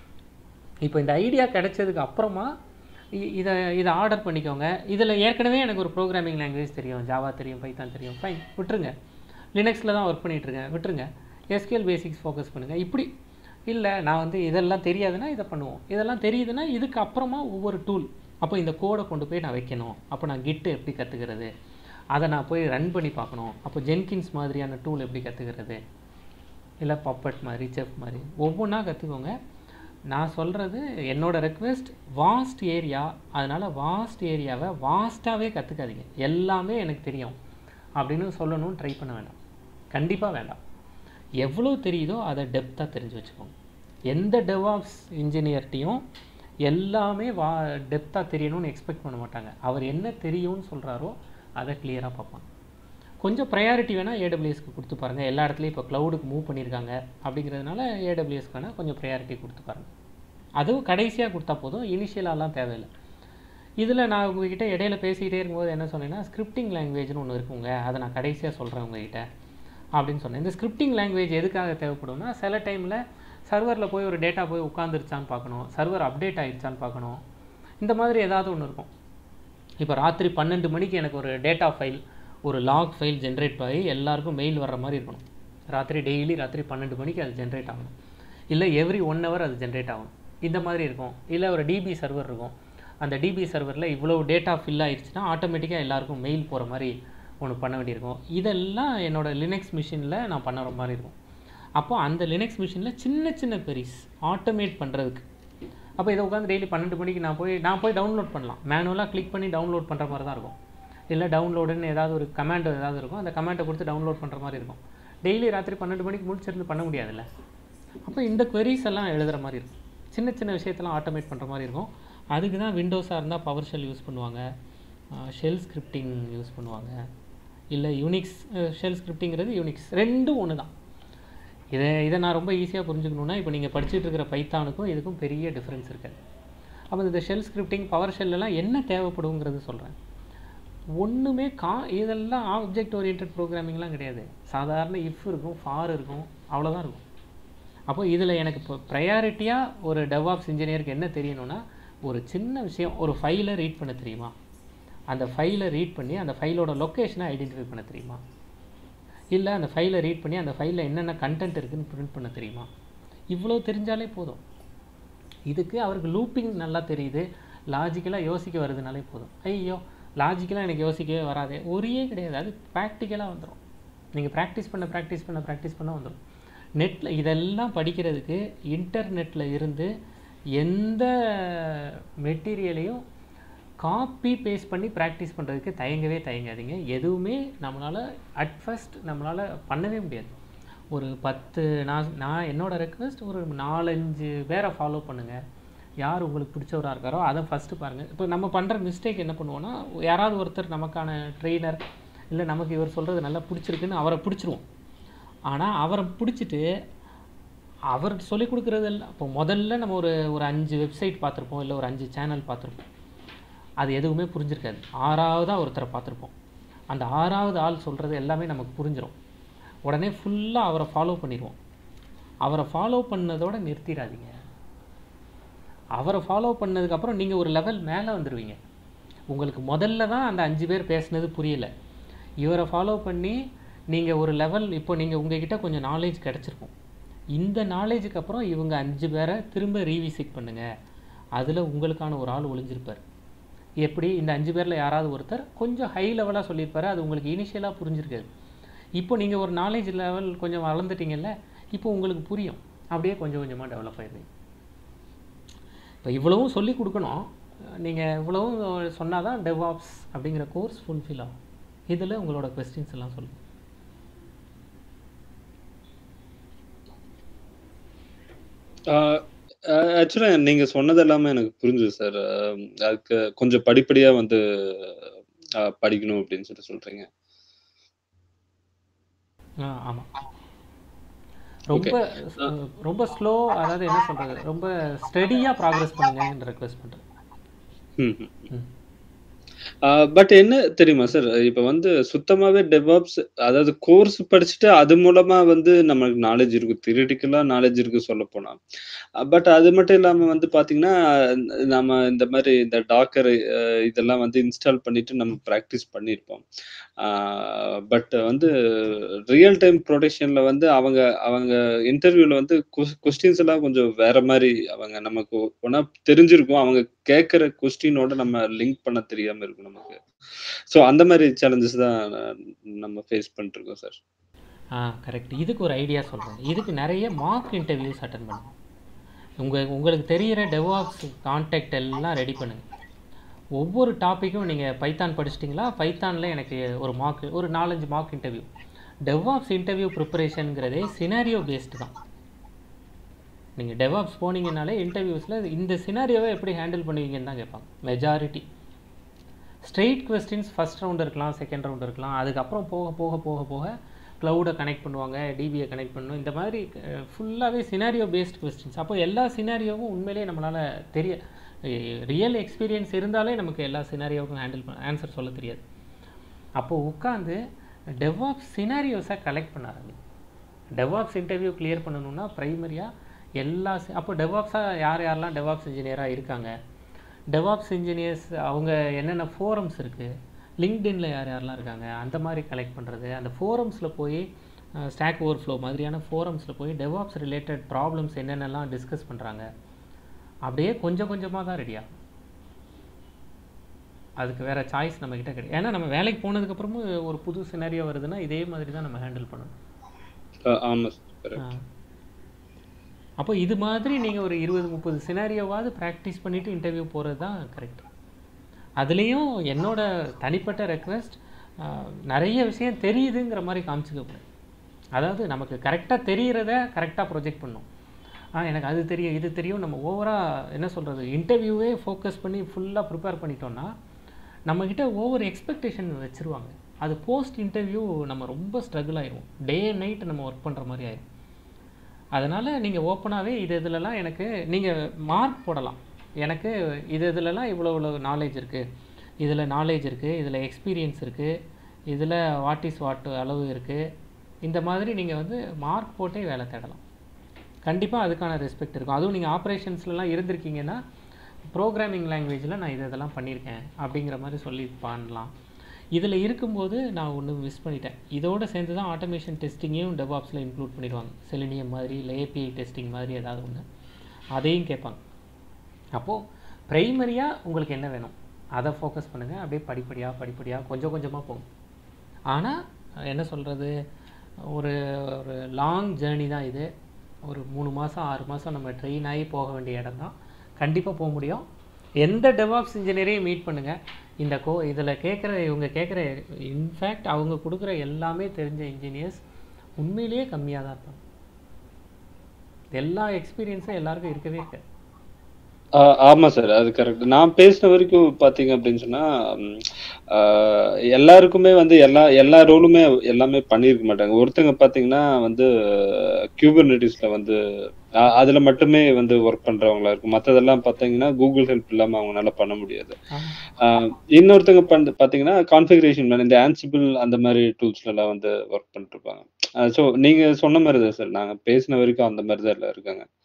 இப்போ இந்த ஐடியா கிடைச்சதுக்கு அப்புறமா இ- இதை இதை ஆர்டர் பண்ணிக்கோங்க இதில் ஏற்கனவே எனக்கு ஒரு ப்ரோக்ராமிங் லாங்குவேஜ் தெரியும் ஜாவா தெரியும் பைத்தான் தெரியும் ஃபைன் விட்டுருங்க லினக்ஸில் தான் ஒர்க் பண்ணிகிட்ருக்கேன் விட்டுருங்க எஸ்கியூஎல் பேசிக்ஸ் ஃபோக்கஸ் பண்ணுங்கள் இப்படி இல்லை நான் வந்து இதெல்லாம் தெரியாதுன்னா இதை பண்ணுவோம் இதெல்லாம் தெரியுதுன்னா இதுக்கு அப்புறமா ஒவ்வொரு டூல் அப்போ இந்த கோடை கொண்டு போய் நான் வைக்கணும் அப்போ நான் கிட்டு எப்படி கற்றுக்கிறது அதை நான் போய் ரன் பண்ணி பார்க்கணும் அப்போ ஜென்கின்ஸ் மாதிரியான டூல் எப்படி கற்றுக்கிறது இல்லை பப்பட் மாதிரி செஃப் மாதிரி ஒவ்வொன்றா கற்றுக்கோங்க நான் சொல்கிறது என்னோட ரெக்வெஸ்ட் வாஸ்ட் ஏரியா அதனால் வாஸ்ட் ஏரியாவை வாஸ்ட்டாகவே கற்றுக்காதீங்க எல்லாமே எனக்கு தெரியும் அப்படின்னு சொல்லணும்னு ட்ரை பண்ண வேண்டாம் கண்டிப்பாக வேண்டாம் எவ்வளோ தெரியுதோ அதை டெப்த்தாக தெரிஞ்சு வச்சுக்கோங்க எந்த டெவாப்ஸ் இன்ஜினியர்ட்டையும் எல்லாமே வா டெப்த்தாக தெரியணும்னு எக்ஸ்பெக்ட் பண்ண மாட்டாங்க அவர் என்ன தெரியும்னு சொல்கிறாரோ அதை கிளியராக பார்ப்பாங்க கொஞ்சம் ப்ரையாரிட்டி வேணால் ஏடபிள்யூஎஸ்க்கு கொடுத்து பாருங்கள் எல்லா இடத்துலையும் இப்போ க்ளவுடுக்கு மூவ் பண்ணியிருக்காங்க அப்படிங்கிறதுனால ஏடபிள்யூஎஸ்க்கு வேணால் கொஞ்சம் ப்ரையாரிட்டி கொடுத்து பாருங்கள் அதுவும் கடைசியாக கொடுத்தா போதும் இனிஷியலாலாம் தேவையில்லை இதில் நான் உங்ககிட்ட இடையில பேசிக்கிட்டே இருக்கும்போது என்ன சொன்னேன்னா ஸ்கிரிப்டிங் லாங்குவேஜ்னு ஒன்று இருக்குங்க அதை நான் கடைசியாக சொல்கிறேன் உங்ககிட்ட அப்படின்னு சொன்னேன் இந்த ஸ்கிரிப்டிங் லாங்குவேஜ் எதுக்காக தேவைப்படும்னா சில டைமில் சர்வரில் போய் ஒரு டேட்டா போய் உட்காந்துருச்சான்னு பார்க்கணும் சர்வர் அப்டேட் ஆயிடுச்சான்னு பார்க்கணும் இந்த மாதிரி ஏதாவது ஒன்று இருக்கும் இப்போ ராத்திரி பன்னெண்டு மணிக்கு எனக்கு ஒரு டேட்டா ஃபைல் ஒரு லாக் ஃபைல் ஜென்ரேட் ஆகி எல்லாருக்கும் மெயில் வர்ற மாதிரி இருக்கணும் ராத்திரி டெய்லி ராத்திரி பன்னெண்டு மணிக்கு அது ஜென்ரேட் ஆகணும் இல்லை எவ்ரி ஒன் ஹவர் அது ஜென்ரேட் ஆகணும் இந்த மாதிரி இருக்கும் இல்லை ஒரு டிபி சர்வர் இருக்கும் அந்த டிபி சர்வரில் இவ்வளோ டேட்டா ஃபில் ஆயிடுச்சுன்னா ஆட்டோமேட்டிக்காக எல்லாருக்கும் மெயில் போகிற மாதிரி ஒன்று பண்ண வேண்டியிருக்கும் இதெல்லாம் என்னோடய லினக்ஸ் மிஷினில் நான் பண்ணுற மாதிரி இருக்கும் அப்போ அந்த லினக்ஸ் மிஷினில் சின்ன சின்ன பெரிஸ் ஆட்டோமேட் பண்ணுறதுக்கு அப்போ இதை உட்காந்து டெய்லி பன்னெண்டு மணிக்கு நான் போய் நான் போய் டவுன்லோட் பண்ணலாம் மேனுவலாக கிளிக் பண்ணி டவுன்லோட் பண்ணுற மாதிரி தான் இருக்கும் இல்லை டவுன்லோடுன்னு ஏதாவது ஒரு கமாண்ட் ஏதாவது இருக்கும் அந்த கமாண்டை கொடுத்து டவுன்லோட் பண்ணுற மாதிரி இருக்கும் டெய்லி ராத்திரி பன்னெண்டு மணிக்கு முடிச்சிருந்து பண்ண முடியாதுல்ல அப்போ இந்த queries எல்லாம் எழுதுகிற மாதிரி இருக்கும் சின்ன சின்ன விஷயத்தெல்லாம் ஆட்டோமேட் பண்ணுற மாதிரி இருக்கும் அதுக்கு தான் விண்டோஸாக இருந்தால் பவர் ஷெல் யூஸ் பண்ணுவாங்க ஷெல் ஸ்கிரிப்டிங் யூஸ் பண்ணுவாங்க இல்லை யூனிக்ஸ் ஷெல் ஸ்கிரிப்டிங்கிறது யூனிக்ஸ் ரெண்டும் ஒன்று தான் இதை இதை நான் ரொம்ப ஈஸியாக புரிஞ்சுக்கணுன்னா இப்போ நீங்கள் படிச்சுட்டு இருக்கிற பைத்தானுக்கும் இதுக்கும் பெரிய டிஃப்ரென்ஸ் இருக்காது அப்போ இந்த ஷெல் ஸ்கிரிப்டிங் பவர் ஷெல்லாம் என்ன தேவைப்படுங்கிறது சொல்கிறேன் ஒன்றுமே கா இதெல்லாம் ஆப்ஜெக்ட் ஓரியன்ட் ப்ரோக்ராமிங்லாம் கிடையாது சாதாரண இஃப் இருக்கும் ஃபார் இருக்கும் அவ்வளோதான் இருக்கும் அப்போ இதில் எனக்கு இப்போ ப்ரையாரிட்டியாக ஒரு டெவாப்ஸ் இன்ஜினியருக்கு என்ன தெரியணும்னா ஒரு சின்ன விஷயம் ஒரு ஃபைலை ரீட் பண்ண தெரியுமா அந்த ஃபைலை ரீட் பண்ணி அந்த ஃபைலோட லொக்கேஷனை ஐடென்டிஃபை பண்ண தெரியுமா இல்லை அந்த ஃபைலை ரீட் பண்ணி அந்த ஃபைலில் என்னென்ன கண்டென்ட் இருக்குன்னு பிரிண்ட் பண்ண தெரியுமா இவ்வளோ தெரிஞ்சாலே போதும் இதுக்கு அவருக்கு லூப்பிங் நல்லா தெரியுது லாஜிக்கலாக யோசிக்க வருதுனாலே போதும் ஐயோ லாஜிக்கலாக எனக்கு யோசிக்கவே வராதே ஒரே கிடையாது அது ப்ராக்டிக்கலாக வந்துடும் நீங்கள் ப்ராக்டிஸ் பண்ண ப்ராக்டிஸ் பண்ண ப்ராக்டிஸ் பண்ண வந்துடும் நெட்டில் இதெல்லாம் படிக்கிறதுக்கு இன்டர்நெட்டில் இருந்து எந்த மெட்டீரியலையும் காப்பி பேஸ்ட் பண்ணி ப்ராக்டிஸ் பண்ணுறதுக்கு தயங்கவே தயங்காதீங்க எதுவுமே நம்மளால் அட் ஃபர்ஸ்ட் நம்மளால் பண்ணவே முடியாது ஒரு பத்து நான் நான் என்னோட ரெக்வஸ்ட் ஒரு நாலஞ்சு பேரை ஃபாலோ பண்ணுங்கள் யார் உங்களுக்கு பிடிச்சவராக இருக்காரோ அதை ஃபஸ்ட்டு பாருங்கள் இப்போ நம்ம பண்ணுற மிஸ்டேக் என்ன பண்ணுவோன்னா யாராவது ஒருத்தர் நமக்கான ட்ரெயினர் இல்லை நமக்கு இவர் சொல்கிறது நல்லா பிடிச்சிருக்குன்னு அவரை பிடிச்சிருவோம் ஆனால் அவரை பிடிச்சிட்டு அவர் சொல்லிக் கொடுக்குறதெல்லாம் இப்போ முதல்ல நம்ம ஒரு ஒரு அஞ்சு வெப்சைட் பார்த்துருப்போம் இல்லை ஒரு அஞ்சு சேனல் பார்த்துருப்போம் அது எதுவுமே புரிஞ்சிருக்காது ஆறாவதாக ஒருத்தரை பார்த்துருப்போம் அந்த ஆறாவது ஆள் சொல்கிறது எல்லாமே நமக்கு புரிஞ்சிடும் உடனே ஃபுல்லாக அவரை ஃபாலோ பண்ணிடுவோம் அவரை ஃபாலோ பண்ணதோட நிறுத்திடாதீங்க அவரை ஃபாலோ பண்ணதுக்கப்புறம் நீங்கள் ஒரு லெவல் மேலே வந்துடுவீங்க உங்களுக்கு முதல்ல தான் அந்த அஞ்சு பேர் பேசுனது புரியல இவரை ஃபாலோ பண்ணி நீங்கள் ஒரு லெவல் இப்போ நீங்கள் உங்ககிட்ட கொஞ்சம் நாலேஜ் கிடச்சிருக்கும் இந்த நாலேஜுக்கு அப்புறம் இவங்க அஞ்சு பேரை திரும்ப ரீவிசிட் பண்ணுங்கள் அதில் உங்களுக்கான ஒரு ஆள் ஒளிஞ்சிருப்பார் எப்படி இந்த அஞ்சு பேரில் யாராவது ஒருத்தர் கொஞ்சம் ஹை லெவலாக சொல்லியிருப்பாரு அது உங்களுக்கு இனிஷியலாக புரிஞ்சிருக்காது இப்போ நீங்கள் ஒரு நாலேஜ் லெவல் கொஞ்சம் வளர்ந்துட்டீங்கல்ல இப்போ உங்களுக்கு புரியும் அப்படியே கொஞ்சம் கொஞ்சமாக டெவலப் ஆயிடுவீங்க இப்போ இவ்வளவும் சொல்லி கொடுக்கணும் நீங்கள் இவ்வளவும் சொன்னால் தான் டெவாப்ஸ் அப்படிங்கிற கோர்ஸ் ஃபுல்ஃபில் ஆகும் இதில் உங்களோட கொஸ்டின்ஸ் எல்லாம் சொல்லுங்கள் ஆக்சுவலாக நீங்க சொன்னது எல்லாமே எனக்கு புரிஞ்சுது சார் அதுக்கு கொஞ்சம் படிப்படியா வந்து அஹ், படிக்கணும் அப்படின்னு சொல்லி சொல்றீங்க ஆ ஆமாம் ரொம்ப அஹ், ரொம்ப ஸ்லோ அதாவது என்ன சொல்கிறது ரொம்ப ஸ்டடியாக ப்ராக்ரஸ் பண்ணுங்கன்னு ரெக்வெஸ்ட் பண்ணுறேன் ம் ம். பட் என்ன தெரியுமா சார் இப்ப வந்து சுத்தமாவே டெவாப்ஸ் அதாவது கோர்ஸ் படிச்சுட்டு அது மூலமா வந்து நமக்கு நாலேஜ் இருக்கு தியரிட்டிக்கலா நாலேஜ் இருக்கு சொல்ல போனா பட் அது மட்டும் இல்லாம வந்து பாத்தீங்கன்னா நம்ம இந்த மாதிரி இந்த டாக்கர் இதெல்லாம் வந்து இன்ஸ்டால் பண்ணிட்டு நம்ம ப்ராக்டிஸ் பண்ணியிருப்போம் பட் வந்து ரியல் டைம் ப்ரொடக்ஷன்ல வந்து அவங்க அவங்க இன்டர்வியூல வந்து கொஸ்டின்ஸ் எல்லாம் கொஞ்சம் வேற மாதிரி அவங்க நமக்கு ஒன்னா தெரிஞ்சிருக்கும் அவங்க கேட்குற கொஸ்டினோட நம்ம லிங்க் பண்ண தெரியாம இருக்கும் நமக்கு ஸோ அந்த மாதிரி சேலஞ்சஸ் தான் நம்ம ஃபேஸ் பண்ணிருக்கோம் சார் ஆ கரெக்ட் இதுக்கு ஒரு ஐடியா சொல்கிறேன் இதுக்கு நிறைய மார்க் இன்டர்வியூஸ் அட்டன் பண்ணுங்க உங்கள் உங்களுக்கு தெரிகிற டெவாப்ஸ் கான்டாக்ட் எல்லாம் ரெடி பண்ணுங்கள் ஒவ்வொரு டாப்பிக்கும் நீங்கள் பைத்தான் படிச்சிட்டிங்களா பைத்தானில் எனக்கு ஒரு மார்க் ஒரு நாலஞ்சு மார்க் இன்டர்வியூ டெவாப்ஸ் இன்டர்வியூ ப்ரிப்பரேஷனுங்கிறதே சினாரியோ பேஸ்டு தான் நீங்கள் டெவாப்ஸ் போனீங்கனாலே இன்டர்வியூஸில் இந்த சினாரியோவை எப்படி ஹேண்டில் பண்ணுவீங்கன்னு தான் கேட்பாங்க majority straight questions first round இருக்கலாம் செகண்ட் ரவுண்ட் இருக்கலாம் அதுக்கப்புறம் போக போக போக போக க்ளவுடை கனெக்ட் பண்ணுவாங்க டிபியை கனெக்ட் பண்ணணும் இந்த மாதிரி ஃபுல்லாகவே சினாரியோ பேஸ்ட் கொஸ்டின்ஸ் அப்போ எல்லா சினாரியோவும் உண்மையிலேயே நம்மளால் தெரிய ரியல் எக்ஸ்பீரியன்ஸ் இருந்தாலே நமக்கு எல்லா சினாரியோவுக்கும் ஹேண்டில் பண்ண ஆன்சர் சொல்ல தெரியாது அப்போது உட்காந்து டெவாப்ஸ் சினாரியோஸை கலெக்ட் பண்ண ஆரம்பி டெவாப்ஸ் இன்டர்வியூ கிளியர் பண்ணணும்னா ப்ரைமரியாக எல்லா சி- அப்போ டெவாப்ஸாக யார் யாரெல்லாம் டெவாப்ஸ் இன்ஜினியராக இருக்காங்க டெவாப்ஸ் இன்ஜினியர்ஸ் அவங்க என்னென்ன ஃபோரம்ஸ் இருக்குது லிங்க்டின்ல யார் யாரெல்லாம் இருக்காங்க அந்த மாதிரி கலெக்ட் பண்ணுறது அந்த ஃபோரம்ஸில் போய் ஸ்டாக் ஓவர்ஃப்ளோ மாதிரியான ஃபோரம்ஸில் போய் டெவாப்ஸ் ரிலேட்டட் ப்ராப்ளம்ஸ் என்னென்னலாம் டிஸ்கஸ் பண்ணுறாங்க அப்படியே கொஞ்சம் கொஞ்சமாக தான் ரெடி ஆகும் அதுக்கு வேறு சாய்ஸ் நம்மக்கிட்ட கிடையாது ஏன்னா நம்ம வேலைக்கு போனதுக்கப்புறமும் ஒரு புது சினாரியோ வருதுன்னா இதே மாதிரி தான் நம்ம ஹேண்டில் பண்ணணும் அ ஆமா சார். கரெக்ட். ஆ. அப்போ இது மாதிரி நீங்கள் ஒரு இருபது முப்பது சினாரியோவாவது ப்ராக்டிஸ் பண்ணிவிட்டு இன்டர்வியூ போகிறது தான் கரெக்ட் அதுலேயும் என்னோட தனிப்பட்ட ரெக்வெஸ்ட் நிறைய விஷயம் தெரியுதுங்கிற மாதிரி காமிச்சுக்கக்கூடாது அதாவது நமக்கு கரெக்டாக தெரிகிறத கரெக்டாக ப்ரொஜெக்ட் பண்ணும் ஆ எனக்கு அது தெரியும் இது தெரியும் நம்ம ஓவராக என்ன சொல்கிறது இன்டர்வியூவே ஃபோக்கஸ் பண்ணி ஃபுல்லாக ப்ரிப்பேர் பண்ணிட்டோம்னா நம்மக்கிட்ட ஓவர் எக்ஸ்பெக்டேஷன் வச்சுருவாங்க அது போஸ்ட் இன்டர்வியூ நம்ம ரொம்ப ஸ்ட்ரகிள் ஆயிரும் டே அண்ட் நைட் நம்ம ஒர்க் பண்ணுற மாதிரி ஆயிரும் அதனால் நீங்கள் ஓப்பனாகவே இது இதுலலாம் எனக்கு நீங்கள் மார்க் போடலாம் எனக்கு இது இதுலலாம் இவ்வளோ இவ்வளோ நாலேஜ் இருக்குது இதில் நாலேஜ் இருக்குது இதில் எக்ஸ்பீரியன்ஸ் இருக்குது இதில் வாட் இஸ் வாட் அளவு இருக்குது இந்த மாதிரி நீங்கள் வந்து மார்க் போட்டே வேலை தேடலாம் கண்டிப்பாக அதுக்கான ரெஸ்பெக்ட் இருக்கும் அதுவும் நீங்கள் ஆப்ரேஷன்ஸ்லலாம் இருந்திருக்கீங்கன்னா ப்ரோக்ராமிங் லாங்குவேஜில் நான் இது இதெல்லாம் பண்ணியிருக்கேன் அப்படிங்கிற மாதிரி சொல்லி பண்ணலாம் இதில் இருக்கும்போது நான் ஒன்று மிஸ் பண்ணிட்டேன் இதோட சேர்ந்து தான் ஆட்டோமேஷன் டெஸ்டிங்கையும் டெவாப்ஸில் இன்க்ளூட் பண்ணிடுவாங்க செலினியம் மாதிரி இல்லை ஏபிஐ டெஸ்டிங் மாதிரி ஏதாவது ஒன்று அதையும் கேட்பாங்க அப்போது ப்ரைமரியாக உங்களுக்கு என்ன வேணும் அதை ஃபோக்கஸ் பண்ணுங்கள் அப்படியே படிப்படியாக படிப்படியாக கொஞ்சம் கொஞ்சமாக போகும் ஆனால் என்ன சொல்கிறது ஒரு ஒரு லாங் ஜேர்னி தான் இது ஒரு மூணு மாதம் ஆறு மாதம் நம்ம ட்ரெயின் ஆகி போக வேண்டிய இடம் தான் கண்டிப்பாக போக முடியும் எந்த டெவாப்ஸ் இன்ஜினியரையும் மீட் பண்ணுங்கள் இந்த கோ இதில் கேட்குற இவங்க கேட்குற இன்ஃபேக்ட் அவங்க கொடுக்குற எல்லாமே தெரிஞ்ச இன்ஜினியர்ஸ் உண்மையிலேயே கம்மியாக தான் இருப்பாங்க எல்லா எக்ஸ்பீரியன்ஸும் எல்லாருக்கும் இருக்கவே இருக்காது ஆ, ஆமா சார் அது கரெக்ட் நான் பேசின வரைக்கும் பாத்தீங்க அப்படின்னு சொன்னா ம், ஆ, எல்லாருக்குமே வந்து எல்லா எல்லா ரோலுமே எல்லாமே பண்ணியிருக்க மாட்டாங்க ஒருத்தங்க பாத்தீங்கன்னா வந்து கியூபர்நெட்டிஸ்ல வந்து அ, அதுல மட்டுமே வந்து ஒர்க் பண்றவங்களா இருக்கும் மத்ததெல்லாம் பாத்தீங்கன்னா கூகுள் ஹெல்ப் இல்லாம அவங்களால பண்ண முடியாது ஆமா. ஆ, இன்னொருத்தங்க பண்ண பாத்தீங்கன்னா கான்ஃபிகரேஷன் இந்த ஆன்சிபிள் அந்த மாதிரி டூல்ஸ்ல எல்லாம் வந்து ஒர்க் பண்ணிட்டு இருப்பாங்க ஸோ நீங்க சொன்ன மாதிரி தான் சார் நாங்க பேசின வரைக்கும் அந்த மாதிரி தான் எல்லாம் இருக்காங்க